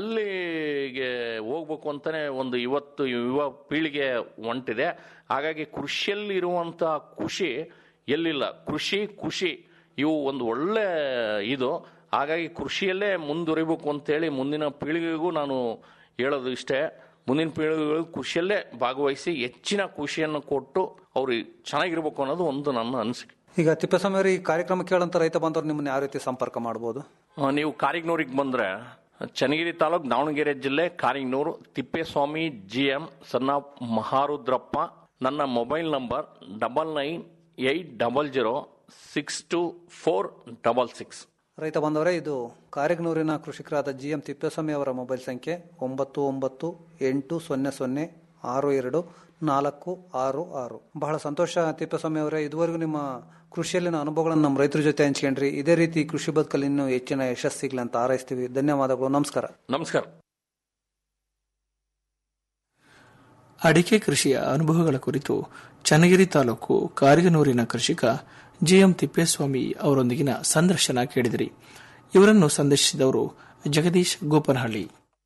N: ಅಲ್ಲಿಗೆ ಹೋಗ್ಬೇಕು ಅಂತಾನೆ ಒಂದು ಇವತ್ತು ಯುವ ಪೀಳಿಗೆ ಹೊಂಟಿದೆ ಹಾಗಾಗಿ ಕೃಷಿಯಲ್ಲಿ ಇರುವಂತಹ ಖುಷಿ ಎಲ್ಲಿಲ್ಲ ಕೃಷಿ ಖುಷಿ ಇವು ಒಂದು ಒಳ್ಳೆ ಇದು ಹಾಗಾಗಿ ಕೃಷಿಯಲ್ಲೇ ಮುಂದುವರಿಬೇಕು ಅಂತೇಳಿ ಮುಂದಿನ ಪೀಳಿಗೆಗೂ ನಾನು ಹೇಳೋದು ಇಷ್ಟೇ ಮುಂದಿನ ಪೀಳಿಗೆಗಳು ಕೃಷಿಯಲ್ಲೇ ಭಾಗವಹಿಸಿ ಹೆಚ್ಚಿನ ಖುಷಿಯನ್ನು ಕೊಟ್ಟು ಅವ್ರು ಚೆನ್ನಾಗಿರ್ಬೇಕು ಅನ್ನೋದು ಒಂದು ನನ್ನ ಅನಿಸಿಕೆ
M: ಈಗ ತಿಪ್ಪೇಸ್ವಾಮಿ ಅವರು ಈ ಕಾರ್ಯಕ್ರಮ ಕೇಳಂತ ರೈತ ಬಂದವರು ನಿಮ್ಮನ್ನ ಯಾವ ರೀತಿ ಸಂಪರ್ಕ ಮಾಡಬಹುದು
N: ಆ, ನೀವು ಕಾರಿಗ್ನೂರಿಗೆ ಬಂದ್ರೆ ಚನ್ನಗಿರಿ ತಾಲೂಕ್ ದಾವಣಗೆರೆ ಜಿಲ್ಲೆ ಕಾರಿಗ್ನೂರು ತಿಪ್ಪೇಸ್ವಾಮಿ ಜಿ ಎಂ ಸಣ್ಣ ಮಹಾರುದ್ರಪ್ಪ ನನ್ನ mobile number double nine eight double zero six two four double six
M: ರೈತ ಬಾಂಧವರೇ ಇದು ಕಾರಿಗನೂರಿನ ಕೃಷಿಕರಾದ ಜಿ ಎಂ ತಿಪ್ಪೇಸ್ವಾಮಿ ಅವರ ಮೊಬೈಲ್ ಸಂಖ್ಯೆ ಒಂಬತ್ತು ಒಂಬತ್ತು ಎಂಟು ಸೊನ್ನೆ ಸೊನ್ನೆ ಆರು ಎರಡು ನಾಲ್ಕು ಆರು ಆರು ಬಹಳ ಸಂತೋಷ ತಿಪ್ಪೇಸ್ವಾಮಿ ಅವರೇ ಇದುವರೆಗೂ ನಿಮ್ಮ ಕೃಷಿಯಲ್ಲಿನ ಅನುಭವಗಳನ್ನು ನಮ್ಮ ರೈತರ ಜೊತೆ ಹಂಚ್ಕೊಂಡ್ರಿ ಇದೇ ರೀತಿ ಕೃಷಿ ಬದುಕಲ್ಲಿ ಇನ್ನೂ ಹೆಚ್ಚಿನ ಯಶಸ್ಸು ಸಿಗ್ಲಿ ಅಂತ ಹಾರೈಸ್ತೀವಿ ಧನ್ಯವಾದಗಳು ನಮಸ್ಕಾರ
N: ನಮಸ್ಕಾರ
K: ಅಡಿಕೆ ಕೃಷಿಯ ಅನುಭವಗಳ ಕುರಿತು ಚನ್ನಗಿರಿ ತಾಲೂಕು ಕಾರಿಗನೂರಿನ ಕೃಷಿಕ ಜಿಎಂ ತಿಪ್ಪೇಸ್ವಾಮಿ ಅವರೊಂದಿಗಿನ ಸಂದರ್ಶನ ಕೇಳಿದಿರಿ ಇವರನ್ನು ಸಂದರ್ಶಿಸಿದವರು ಜಗದೀಶ್ ಗೋಪನಹಳ್ಳಿ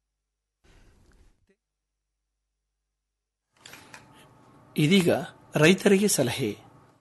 K: ಇದೀಗ ರೈತರಿಗೆ ಸಲಹೆ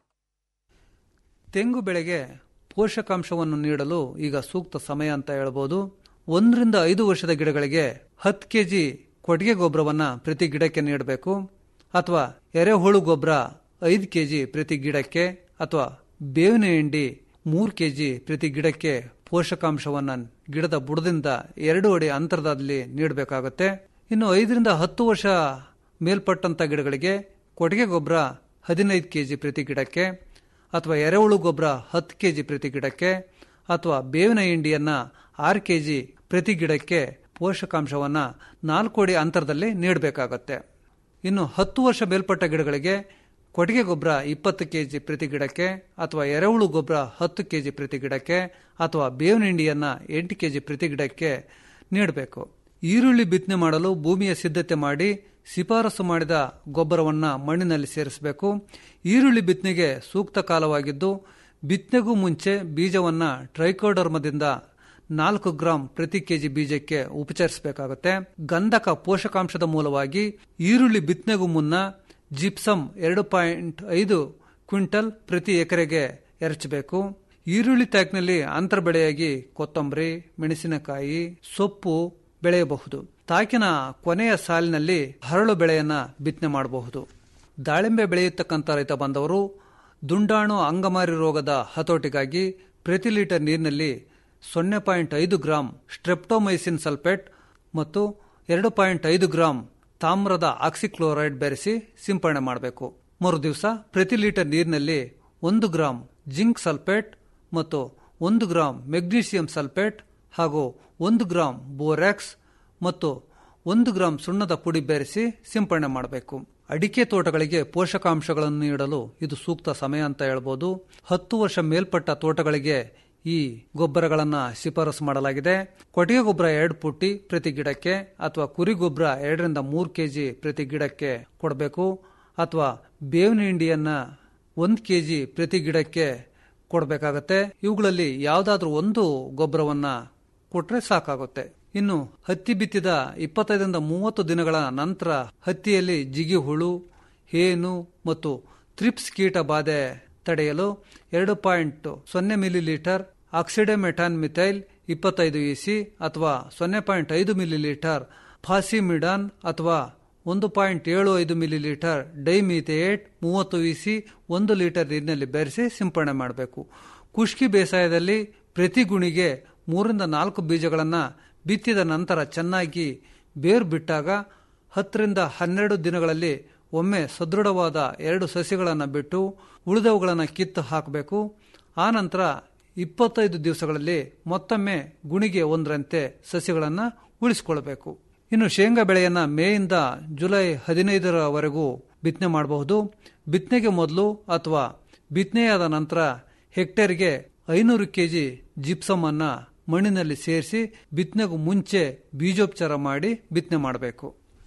M: ತೆಂಗು ಬೆಳೆಗೆ ಪೋಷಕಾಂಶವನ್ನು ನೀಡಲು ಈಗ ಸೂಕ್ತ ಸಮಯ ಅಂತ ಹೇಳ್ಬೋದು ಒಂದರಿಂದ ಐದು ವರ್ಷದ ಗಿಡಗಳಿಗೆ ಹತ್ತು ಕೆಜಿ ಕೊಟ್ಟಿಗೆ ಗೊಬ್ಬರವನ್ನ ಪ್ರತಿ ಗಿಡಕ್ಕೆ ನೀಡಬೇಕು ಅಥವಾ ಎರೆಹುಳು ಗೊಬ್ಬರ ಐದು ಕೆಜಿ ಪ್ರತಿ ಗಿಡಕ್ಕೆ ಅಥವಾ ಬೇವಿನ ಹಿಂಡಿ ಮೂರು ಕೆಜಿ ಪ್ರತಿ ಗಿಡಕ್ಕೆ ಪೋಷಕಾಂಶವನ್ನ ಗಿಡದ ಬುಡದಿಂದ ಎರಡು ಅಡಿ ಅಂತರದಲ್ಲಿ ನೀಡಬೇಕಾಗುತ್ತೆ ಇನ್ನು ಐದರಿಂದ ಹತ್ತು ವರ್ಷ ಮೇಲ್ಪಟ್ಟಂತ ಗಿಡಗಳಿಗೆ ಕೊಟ್ಟಿಗೆ ಗೊಬ್ಬರ ಹದಿನೈದು ಕೆಜಿ ಪ್ರತಿ ಗಿಡಕ್ಕೆ ಅಥವಾ ಎರೆಹುಳು ಗೊಬ್ಬರ ಹತ್ತು ಕೆಜಿ ಪ್ರತಿ ಗಿಡಕ್ಕೆ ಅಥವಾ ಬೇವಿನ ಹಿಂಡಿಯನ್ನ ಆರು ಕೆಜಿ ಪ್ರತಿ ಗಿಡಕ್ಕೆ ಪೋಷಕಾಂಶವನ್ನ ನಾಲ್ಕು ಅಡಿ ಅಂತರದಲ್ಲಿ ನೀಡಬೇಕಾಗತ್ತೆ ಇನ್ನು ಹತ್ತು ವರ್ಷ ಮೇಲ್ಪಟ್ಟ ಗಿಡಗಳಿಗೆ ಕೊಟ್ಟಿಗೆ ಗೊಬ್ಬರ ಇಪ್ಪತ್ತು ಕೆಜಿ ಪ್ರತಿ ಗಿಡಕ್ಕೆ ಅಥವಾ ಎರೆಹುಳು ಗೊಬ್ಬರ ಹತ್ತು ಕೆಜಿ ಪ್ರತಿ ಗಿಡಕ್ಕೆ ಅಥವಾ ಬೇವಿನ ಹಿಂಡಿಯನ್ನ ಎಂಟು ಕೆಜಿ ಪ್ರತಿ ಗಿಡಕ್ಕೆ ನೀಡಬೇಕು ಈರುಳ್ಳಿ ಬಿತ್ತನೆ ಮಾಡಲು ಭೂಮಿಯ ಸಿದ್ಧತೆ ಮಾಡಿ ಶಿಫಾರಸು ಮಾಡಿದ ಗೊಬ್ಬರವನ್ನ ಮಣ್ಣಿನಲ್ಲಿ ಸೇರಿಸಬೇಕು ಈರುಳ್ಳಿ ಬಿತ್ತನೆಗೆ ಸೂಕ್ತ ಕಾಲವಾಗಿದ್ದು ಬಿತ್ತನೆಗೂ ಮುಂಚೆ ಬೀಜವನ್ನ ಟ್ರೈಕೋಡರ್ಮದಿಂದ ನಾಲ್ಕು ಗ್ರಾಂ ಪ್ರತಿ ಕೆಜಿ ಬೀಜಕ್ಕೆ ಉಪಚರಿಸಬೇಕಾಗುತ್ತೆ ಗಂಧಕ ಪೋಷಕಾಂಶದ ಮೂಲವಾಗಿ ಈರುಳ್ಳಿ ಬಿತ್ತನೆಗೂ ಮುನ್ನ ಜಿಪ್ಸಮ್ ಎರಡು ಪಾಯಿಂಟ್ ಐದು ಕ್ವಿಂಟಲ್ ಪ್ರತಿ ಎಕರೆಗೆ ಎರಚಬೇಕು ಈರುಳ್ಳಿ ತಾಕ್ನಲ್ಲಿ ಅಂತರ ಬೆಳೆಯಾಗಿ ಕೊತ್ತಂಬರಿ ಮೆಣಸಿನಕಾಯಿ ಸೊಪ್ಪು ಬೆಳೆಯಬಹುದು ತಾಕಿನ ಕೊನೆಯ ಸಾಲಿನಲ್ಲಿ ಹರಳು ಬೆಳೆಯನ್ನ ಬಿತ್ತನೆ ಮಾಡಬಹುದು ದಾಳಿಂಬೆ ಬೆಳೆಯತಕ್ಕಂಥ ರೈತ ಬಂದವರು ದುಂಡಾಣು ಅಂಗಮಾರಿ ರೋಗದ ಹತೋಟಿಗಾಗಿ ಪ್ರತಿ ಲೀಟರ್ ನೀರಿನಲ್ಲಿ ಸೊನ್ನೆ ಪಾಯಿಂಟ್ ಐದು ಗ್ರಾಂ ಸ್ಟ್ರೆಪ್ಟೋಮೈಸಿನ್ ಸಲ್ಫೇಟ್ ಮತ್ತು ಎರಡು ಪಾಯಿಂಟ್ ಐದು ಗ್ರಾಂ ತಾಮ್ರದ ಆಕ್ಸಿಕ್ಲೋರೈಡ್ ಬೆರೆಸಿ ಸಿಂಪಡಣೆ ಮಾಡಬೇಕು ಮರು ದಿವಸ ಪ್ರತಿ ಲೀಟರ್ ನೀರಿನಲ್ಲಿ ಒಂದು ಗ್ರಾಂ ಜಿಂಕ್ ಸಲ್ಫೇಟ್ ಮತ್ತು ಒಂದು ಗ್ರಾಂ ಮೆಗ್ನೀಷಿಯಂ ಸಲ್ಫೇಟ್ ಹಾಗೂ ಒಂದು ಗ್ರಾಂ ಬೋರ್ಯಾಕ್ಸ್ ಮತ್ತು ಒಂದು ಗ್ರಾಂ ಸುಣ್ಣದ ಪುಡಿ ಬೆರೆಸಿ ಸಿಂಪಡಣೆ ಮಾಡಬೇಕು ಅಡಿಕೆ ತೋಟಗಳಿಗೆ ಪೋಷಕಾಂಶಗಳನ್ನು ನೀಡಲು ಇದು ಸೂಕ್ತ ಸಮಯ ಅಂತ ಹೇಳ್ಬೋದು ಹತ್ತು ವರ್ಷ ಮೇಲ್ಪಟ್ಟ ತೋಟಗಳಿಗೆ ಈ ಗೊಬ್ಬರಗಳನ್ನ ಶಿಫಾರಸು ಮಾಡಲಾಗಿದೆ ಕೊಟ್ಟಿಗೆ ಗೊಬ್ಬರ ಎರಡು ಪುಟ್ಟಿ ಪ್ರತಿ ಗಿಡಕ್ಕೆ ಅಥವಾ ಕುರಿ ಗೊಬ್ಬರ ಎರಡರಿಂದ ಮೂರು ಕೆಜಿ ಪ್ರತಿ ಗಿಡಕ್ಕೆ ಕೊಡಬೇಕು ಅಥವಾ ಬೇವಿನ ಹಿಂಡಿಯನ್ನ ಒಂದು ಕೆಜಿ ಪ್ರತಿ ಗಿಡಕ್ಕೆ ಕೊಡಬೇಕಾಗತ್ತೆ ಇವುಗಳಲ್ಲಿ ಯಾವುದಾದ್ರೂ ಒಂದು ಗೊಬ್ಬರವನ್ನ ಕೊಟ್ರೆ ಸಾಕಾಗುತ್ತೆ ಇನ್ನು ಹತ್ತಿ ಬಿತ್ತಿದ ಇಪ್ಪತ್ತೈದರಿಂದ ಮೂವತ್ತು ದಿನಗಳ ನಂತರ ಹತ್ತಿಯಲ್ಲಿ ಜಿಗಿ ಹುಳು ಹೇನು ಮತ್ತು ಥ್ರಿಪ್ಸ್ ಕೀಟ ಬಾಧೆ ತಡೆಯಲು ಎರಡು ಪಾಯಿಂಟ್ ಸೊನ್ನೆ ಮಿಲಿ ಲೀಟರ್ ಆಕ್ಸಿಡೆಮೆಟಾನ್ ಮಿಥೈಲ್ ಇಪ್ಪತ್ತೈದು ಇಸಿ ಅಥವಾ ಸೊನ್ನೆ ಪಾಯಿಂಟ್ ಐದು ಮಿಲಿ ಲೀಟರ್ ಫಾಸಿಮಿಡಾನ್ ಅಥವಾ ಒಂದು ಪಾಯಿಂಟ್ ಏಳು ಐದು ಮಿಲಿ ಲೀಟರ್ ಡೈಮಿಥೇಟ್ ಮೂವತ್ತು ಇಸಿ ಒಂದು ಲೀಟರ್ ನೀರಿನಲ್ಲಿ ಬೆರೆಸಿ ಸಿಂಪಡಣೆ ಮಾಡಬೇಕು ಕುಷ್ಕಿ ಬೇಸಾಯದಲ್ಲಿ ಪ್ರತಿ ಗುಣಿಗೆ ಮೂರಿಂದ ನಾಲ್ಕು ಬೀಜಗಳನ್ನು ಬಿತ್ತಿದ ನಂತರ ಚೆನ್ನಾಗಿ ಬೇರು ಬಿಟ್ಟಾಗ ಹತ್ತರಿಂದ ಹನ್ನೆರಡು ದಿನಗಳಲ್ಲಿ ಒಮ್ಮೆ ಸದೃಢವಾದ ಎರಡು ಸಸಿಗಳನ್ನು ಬಿಟ್ಟು ಉಳಿದವುಗಳನ್ನು ಕಿತ್ತು ಹಾಕಬೇಕು ಆನಂತರ ಇಪ್ಪತ್ತೈದು ದಿವಸಗಳಲ್ಲಿ ಮತ್ತೊಮ್ಮೆ ಗುಣಿಗೆ ಒಂದರಂತೆ ಸಸಿಗಳನ್ನು ಉಳಿಸಿಕೊಳ್ಬೇಕು ಇನ್ನು ಶೇಂಗಾ ಬೆಳೆಯನ್ನ ಮೇಯಿಂದ ಜುಲೈ ಹದಿನೈದರವರೆಗೂ ಬಿತ್ತನೆ ಮಾಡಬಹುದು ಬಿತ್ತನೆಗೆ ಮೊದಲು ಅಥವಾ ಬಿತ್ತನೆಯಾದ ನಂತರ ಹೆಕ್ಟೇರ್ಗೆ ಐನೂರು ಕೆಜಿ ಜಿಪ್ಸಮ್ ಅನ್ನ ಮಣ್ಣಿನಲ್ಲಿ ಸೇರಿಸಿ ಬಿತ್ತನೆಗೂ ಮುಂಚೆ ಬೀಜೋಪಚಾರ ಮಾಡಿ ಬಿತ್ತನೆ ಮಾಡಬೇಕು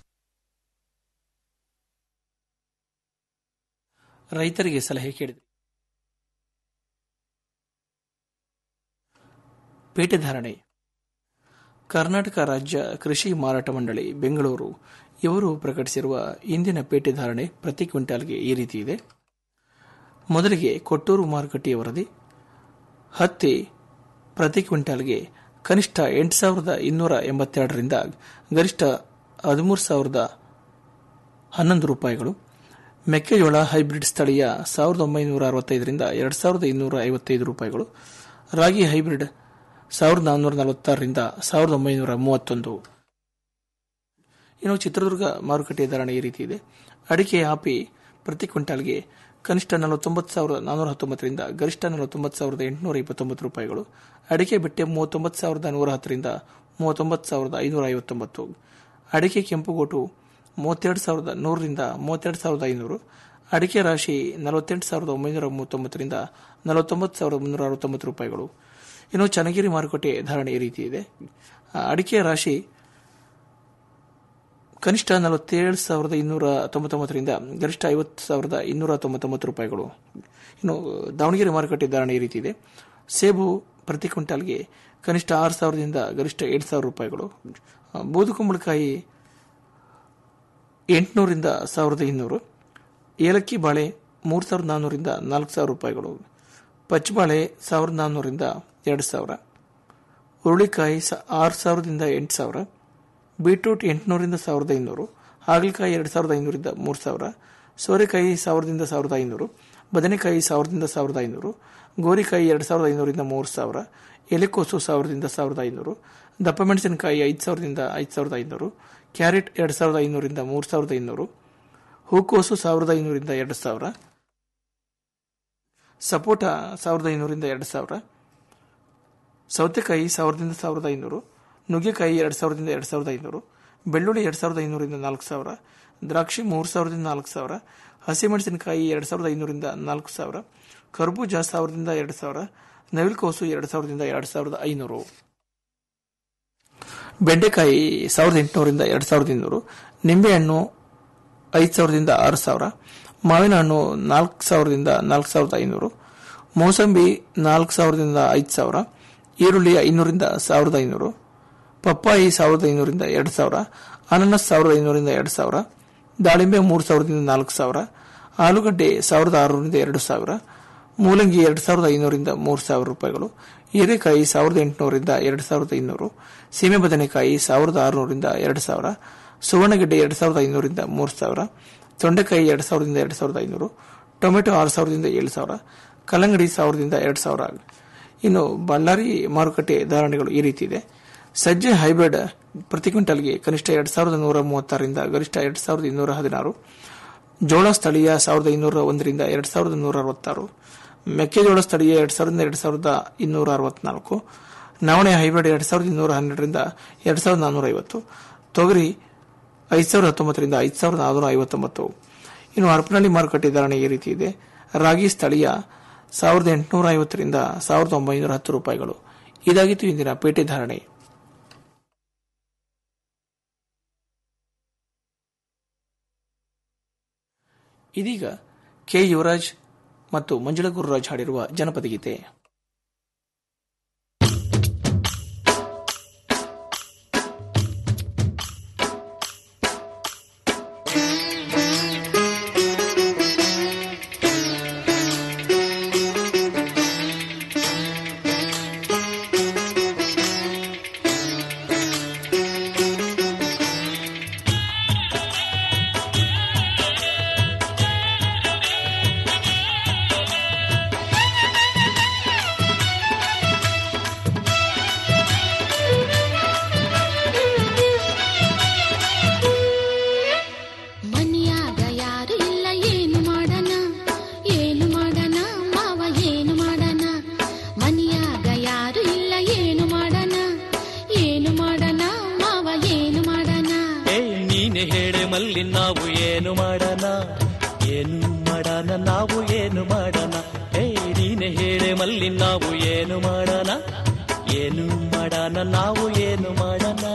K: ರೈತರಿಗೆ ಸಲಹೆ ಕೇಳಿದೆ ಪೇಟೆಧಾರಣೆ ಕರ್ನಾಟಕ ರಾಜ್ಯ ಕೃಷಿ ಮಾರಾಟ ಮಂಡಳಿ ಬೆಂಗಳೂರು ಇವರು ಪ್ರಕಟಿಸಿರುವ ಇಂದಿನ ಪೇಟೆಧಾರಣೆ ಪ್ರತಿ ಕ್ವಿಂಟಾಲ್ಗೆ ಈ ರೀತಿ ಇದೆ ಮೊದಲಿಗೆ ಕೊಟ್ಟೂರು ಮಾರುಕಟ್ಟೆಯ ವರದಿ ಹತ್ತಿ ಪ್ರತಿ ಕ್ವಿಂಟಾಲ್ಗೆ ಕನಿಷ್ಠ ಎಂಟು ಸಾವಿರದ ಇನ್ನೂರ ಎಂಬತ್ತೆರಡರಿಂದ ಗರಿಷ್ಠ ಹದಿಮೂರು ಸಾವಿರದ ಹನ್ನೊಂದು ರೂಪಾಯಿಗಳು ಮೆಕ್ಕೆಜೋಳ ಹೈಬ್ರಿಡ್ ಸ್ಥಳೀಯ ಸಾವಿರದ ಒಂಬೈನೂರ ಅರವತ್ತೈದರಿಂದ ಎರಡು ಸಾವಿರದ ಇನ್ನೂರ ಐವತ್ತೈದು ರೂಪಾಯಿಗಳು ರಾಗಿ ಹೈಬ್ರಿಡ್ ಸಾವಿರದ ನಾನ್ನೂರ ನಲವತ್ತಾರರಿಂದ ಸಾವಿರದ ಒಂಬೈನೂರ ಮೂವತ್ತೊಂದು ಇನ್ನು ಚಿತ್ರದುರ್ಗ ಮಾರುಕಟ್ಟೆ ಧಾರಣೆ ಈ ರೀತಿ ಇದೆ ಅಡಿಕೆ ಹಾಪಿ ಪ್ರತಿ ಕ್ವಿಂಟಾಲ್ಗೆ ಕನಿಷ್ಠ ನಲವತ್ತೊಂಬತ್ತು ಸಾವಿರದ ನಾನ್ನೂರ ಹತ್ತೊಂಬತ್ತರಿಂದ ಗರಿಷ್ಠ ನಲವತ್ತೊಂಬತ್ತು ಸಾವಿರದ ಎಂಟುನೂರ ಇಪ್ಪತ್ತೊಂಬತ್ತು ರೂಪಾಯಿಗಳು ಅಡಿಕೆ ಬೆಟ್ಟೆ ಮೂವತ್ತೊಂಬತ್ತು ಸಾವಿರದ ನೂರ ಹತ್ತರಿಂದ ಮೂವತ್ತೊಂಬತ್ತು ಸಾವಿರದ ಐನೂರ ಐವತ್ತೊಂಬತ್ತು ಅಡಿಕೆ ಕೆಂಪುಗೋಟು ಮೂವತ್ತೆರಡು ಸಾವಿರದ ನೂರರಿಂದ ಮೂವತ್ತೆರಡು ಸಾವಿರದ ಐನೂರು ಅಡಿಕೆ ರಾಶಿ ನಲವತ್ತೆಂಟು ಸಾವಿರದ ಒಂಬೈನೂರ ಮೂವತ್ತೊಂಬತ್ತರಿಂದ ನಲವತ್ತೊಂಬತ್ತು ಸಾವಿರದ ಮುನ್ನೂರ ಅರವತ್ತೊಂಬತ್ತು ರೂಪಾಯಿಗಳು ಇನ್ನು ಚನ್ನಗಿರಿ ಮಾರುಕಟ್ಟೆ ಧಾರಣೆ ಈ ರೀತಿ ಇದೆ ಆ, ಅಡಿಕೆ ರಾಶಿ ಕನಿಷ್ಠ ನಲವತ್ತೇಳು ಸಾವಿರದ ಇನ್ನೂರ ತೊಂಬತ್ತೊಂಬತ್ತರಿಂದ ಗರಿಷ್ಠ ಐವತ್ತು ಸಾವಿರದ ಇನ್ನೂರ ತೊಂಬತ್ತೊಂಬತ್ತು ರೂಪಾಯಿಗಳು ಇನ್ನು ದಾವಣಗೆರೆ ಮಾರುಕಟ್ಟೆ ಧಾರಣೆ ಈ ರೀತಿ ಇದೆ ಸೇಬು ಪ್ರತಿ ಕ್ವಿಂಟಾಲ್ಗೆ ಕನಿಷ್ಠ ಆರು ಸಾವಿರದಿಂದ ಗರಿಷ್ಠ ಎಂಟು ಸಾವಿರ ರೂಪಾಯಿಗಳು ಆ, ಬೂದುಕುಂಬಳಕಾಯಿ ಎಂಟುನೂರಿಂದ ಸಾವಿರದ ಇನ್ನೂರು ಏಲಕ್ಕಿ ಬಾಳೆ ಮೂರು ಸಾವಿರದ ನಾನ್ನೂರಿಂದ ನಾಲ್ಕು ಸಾವಿರ ರೂಪಾಯಿಗಳು ಪಚ್ಚಬಾಳೆ ಸಾವಿರದ ನಾನ್ನೂರಿಂದ ಎರಡು ಸಾವಿರ ಹುರುಳಿಕಾಯಿ ಸ ಆರು ಸಾವಿರದಿಂದ ಎಂಟು ಸಾವಿರ ಬೀಟ್ರೂಟ್ ಎಂಟುನೂರಿಂದ ಸಾವಿರದ ಐನೂರು ಹಾಗಲಕಾಯಿ ಎರಡು ಸಾವಿರದ ಐನೂರಿಂದ ಮೂರು ಸಾವಿರ ಸೋರೆಕಾಯಿ ಸಾವಿರದಿಂದ ಸಾವಿರದ ಐನೂರು ಬದನೆಕಾಯಿ ಸಾವಿರದಿಂದ ಸಾವಿರದ ಐನೂರು ಗೋರಿಕಾಯಿ ಎರಡು ಸಾವಿರದ ಐನೂರಿಂದ ಮೂರು ಸಾವಿರ ಎಲೆಕೋಸು ಸಾವಿರದಿಂದ ಸಾವಿರದ ಐನೂರು ದಪ್ಪ ಮೆಣಸಿನಕಾಯಿ ಐದು ಸಾವಿರದಿಂದ ಐದು ಸಾವಿರದ ಐನೂರು ಕ್ಯಾರೆಟ್ ಎರಡು ಸಾವಿರದ ಐನೂರಿಂದ ಮೂರು ಸಾವಿರದ ಐನೂರು ಹೂಕೋಸು ಸಾವಿರದ ಐನೂರಿಂದ ಎರಡು ಸಾವಿರ ಸಪೋಟ ಸಾವಿರದ ಐನೂರಿಂದ ಎರಡು ಸಾವಿರ ಸೌತೆಕಾಯಿ ಸಾವಿರದಿಂದ ಸಾವಿರದ ಐನೂರು ನುಗ್ಗೆಕಾಯಿ ಎರಡು ಸಾವಿರದಿಂದ ಎರಡು ಸಾವಿರದ ಐನೂರು ಬೆಳ್ಳುಳ್ಳಿ ಎರಡು ಸಾವಿರದ ಐನೂರಿಂದ ನಾಲ್ಕು ಸಾವಿರ ದ್ರಾಕ್ಷಿ ಮೂರು ಸಾವಿರದಿಂದ ನಾಲ್ಕು ಸಾವಿರ ಹಸಿಮೆಣಸಿನಕಾಯಿ ಎರಡು ಸಾವಿರದ ಐನೂರಿಂದ ನಾಲ್ಕು ಸಾವಿರ ಕರ್ಬೂಜ ಸಾವಿರದಿಂದ ಎರಡು ಸಾವಿರ ನವಿಲುಕೋಸು ಎರಡು ಸಾವಿರದಿಂದ ಎರಡು ಸಾವಿರದ ಐನೂರು ಬೆಂಡೆಕಾಯಿ ಸಾವಿರದ ಎಂಟುನೂರಿಂದ ಎರಡು ಸಾವಿರದ ಇನ್ನೂರು ನಿಂಬೆಹಣ್ಣು ಐದು ಸಾವಿರದಿಂದ ಆರು ಸಾವಿರ ಮಾವಿನ ಹಣ್ಣು ನಾಲ್ಕು ಸಾವಿರದಿಂದ ನಾಲ್ಕು ಸಾವಿರದ ಐನೂರು ಮೋಸಂಬಿ ನಾಲ್ಕು ಸಾವಿರದಿಂದ ಐದು ಸಾವಿರ ಈರುಳ್ಳಿ ಐನೂರಿಂದ ಸಾವಿರದ ಐನೂರು ಪಪ್ಪಾಯಿ ಸಾವಿರದ ಐನೂರಿಂದ ಎರಡು ಸಾವಿರ ಅನಾನಸ್ ಸಾವಿರದ ಐನೂರಿಂದ ಎರಡು ಸಾವಿರ ದಾಳಿಂಬೆ ಮೂರು ಸಾವಿರದಿಂದ ನಾಲ್ಕು ಸಾವಿರ ಆಲೂಗಡ್ಡೆ ಸಾವಿರದ ಆರುನೂರಿಂದ ಎರಡು ಸಾವಿರ ಮೂಲಂಗಿ ಎರಡು ಸಾವಿರದ ಐನೂರಿಂದ ಮೂರು ಸಾವಿರ ರೂಪಾಯಿಗಳು ಹೀರೆಕಾಯಿ ಸಾವಿರದ ಎಂಟುನೂರಿಂದ ಎರಡು ಸಾವಿರದ ಐನೂರು ಸೀಮೆ ಬದನೆಕಾಯಿ ಸಾವಿರದ ಆರುನೂರಿಂದ ಎರಡು ಸಾವಿರ ಸುವರ್ಣಗೆಡ್ಡೆ ಎರಡು ಸಾವಿರದ ಐನೂರಿಂದ ಮೂರು ಸಾವಿರ ತೊಂಡೆಕಾಯಿ ಎರಡು ಸಾವಿರದಿಂದ ಎರಡು ಸಾವಿರದ ಐನೂರು ಟೊಮೆಟೊ ಆರು ಸಾವಿರದಿಂದ ಏಳು ಸಾವಿರ ಕಲ್ಲಂಗಡಿ ಸಾವಿರದಿಂದ ಎರಡು ಸಾವಿರ ಇನ್ನು ಬಳ್ಳಾರಿ ಮಾರುಕಟ್ಟೆ ಧಾರಣೆಗಳು ಈ ರೀತಿ ಇದೆ ಸಜ್ಜೆ ಹೈಬ್ರಿಡ್ ಪ್ರತಿ ಕ್ವಿಂಟಲ್ಗೆ ಕನಿಷ್ಠ ಎರಡು ಸಾವಿರದ ನೂರ ಮೂವತ್ತಾರರಿಂದ ಗರಿಷ್ಠ ಎರಡು ಸಾವಿರದ ಇನ್ನೂರ ಹದಿನಾರು ಜೋಳ ಸ್ಥಳೀಯ ಸಾವಿರದ ಇನ್ನೂರ ಒಂದರಿಂದ ಎರಡು ಸಾವಿರದ ನೂರ ಅರವತ್ತಾರು ಮೆಕ್ಕೆಜೋಳ ಸ್ಥಳೀಯ ಎರಡು ಸಾವಿರದಿಂದ ಎರಡು ಸಾವಿರದ ಇನ್ನೂರ ಅರವತ್ನಾಲ್ಕು ನವಣೆ ಹೈಬ್ರಿಡ್ ಎರಡು ಸಾವಿರದ ಇನ್ನೂರ ಹನ್ನೆರಡರಿಂದ ಎರಡು ಸಾವಿರದ ನಾನ್ನೂರ ಐವತ್ತು ತೊಗರಿ ಐದು ಸಾವಿರದ ಹತ್ತೊಂಬತ್ತರಿಂದ ಐದು ಸಾವಿರದ ನಾನ್ನೂರ ಐವತ್ತೊಂಬತ್ತು ಇನ್ನು ಹರಪನಹಳ್ಳಿ ಮಾರುಕಟ್ಟೆ ಧಾರಣೆ ಈ ರೀತಿ ಇದೆ ರಾಗಿ ಸ್ಥಳೀಯ ಸಾವಿರದ ಎಂಟುನೂರ ಐವತ್ತರಿಂದ ಸಾವಿರದ ಒಂಬೈನೂರ ಹತ್ತು ರೂಪಾಯಿಗಳು ಇದಾಗಿತ್ತು ಇಂದಿನ ಪೇಟೆ ಧಾರಣೆ ಇದೀಗ ಕೆ ಯುವರಾಜ್ ಮತ್ತು ಮಂಜುಳಾ ಗುರುರಾಜ್ ಹಾಡಿರುವ ಜನಪದ ಗೀತೆ
O: ಮನಿಯಾಗ ಯಾರು ಇಲ್ಲ ಏನು ಮಾಡಣ ಏನು ಮಾಡಣ ಮಾವ ಏನು ಮಾಡಣ ಮನಿಯಾಗ ಯಾರು ಇಲ್ಲ ಏನು ಮಾಡಣ ಏನು ಮಾಡಣ ಮಾವ ಏನು ಮಾಡಣ
P: ಏ ನೀನೆ ಹೇಳೆ ಮಲ್ಲಿ ನಾವು ಏನು ಮಾಡೋಣ ಏನು ಮಾಡೋಣ ನಾವು ಏನು ಮಾಡೋಣ ಏ ನೀನೆ ಹೇಳೆ ಮಲ್ಲಿ ನಾವು ಏನು ಮಾಡೋಣ ಏನು ಮಾಡೋಣ ನಾವು ಏನು ಮಾಡೋಣ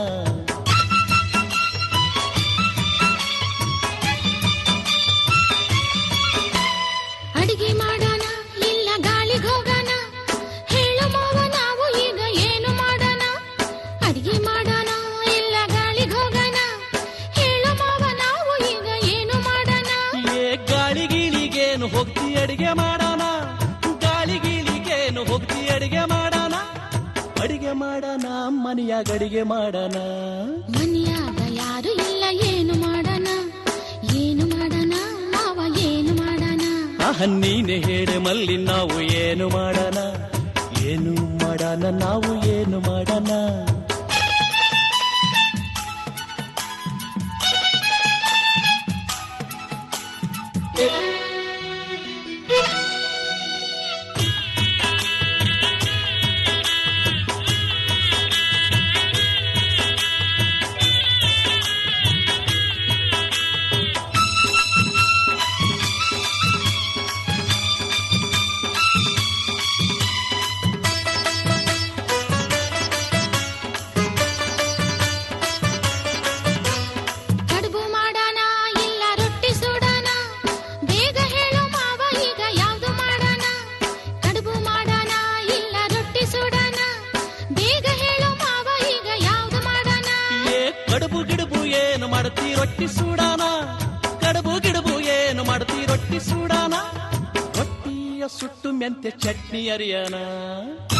O: ಅಡಿಗೆ ಮಾಡೋಣ ಇಲ್ಲ ಗಾಳಿಗೆ ಹೋಗೋಣ ಹೇಳು ಮಾವ ನಾವು ಈಗ ಏನು ಮಾಡೋಣ ಅಡಿಗೆ ಮಾಡೋಣ ಇಲ್ಲ ಗಾಳಿಗೆ ಹೋಗೋಣ ಹೇಳು ಮಾವ ನಾವು ಈಗ ಏನು ಮಾಡೋಣ
P: ಏ ಗಾಳಿ ಗೀಳಿಗೇನು ಹೋಗ್ತಿ ಅಡಿಗೆ ಮಾಡೋಣ ಗಾಳಿ ಗೀಳಿಗೇನು ಹೋಗ್ತಿ ಅಡಿಗೆ ಮಾಡೋಣ ಅಡಿಗೆ ಮಾಡೋಣ ಮನೆಯಾಗ ಅಡಿಗೆ ಮಾಡೋಣ
O: ಮನಿಯಾಗ ಯಾರು ಇಲ್ಲ ಏನು ಮಾಡೋಣ ಏನು ಮಾಡೋಣ ಮಾವ ಏನು ಮಾಡೋಣ
P: ಆಹ ನೀನೆ ಹೇಳೆ ಮಲ್ಲಿ ನಾವು ಏನು ಮಾಡೋಣ ಏನು ಮಾಡೋಣ ನಾವು ಏನು ಮಾಡೋಣ ರೊಟ್ಟಿ ಸೂಡಾನ ಕಡುಬು ಗಿಡುಬು ಏನು ಮಾಡ್ತಿ ರೊಟ್ಟಿ ಸೂಡಾನ ರೊಟ್ಟಿಯ ಸುಟ್ಟು ಮೆಂತೆ ಚಟ್ನಿ ಅರಿಯನ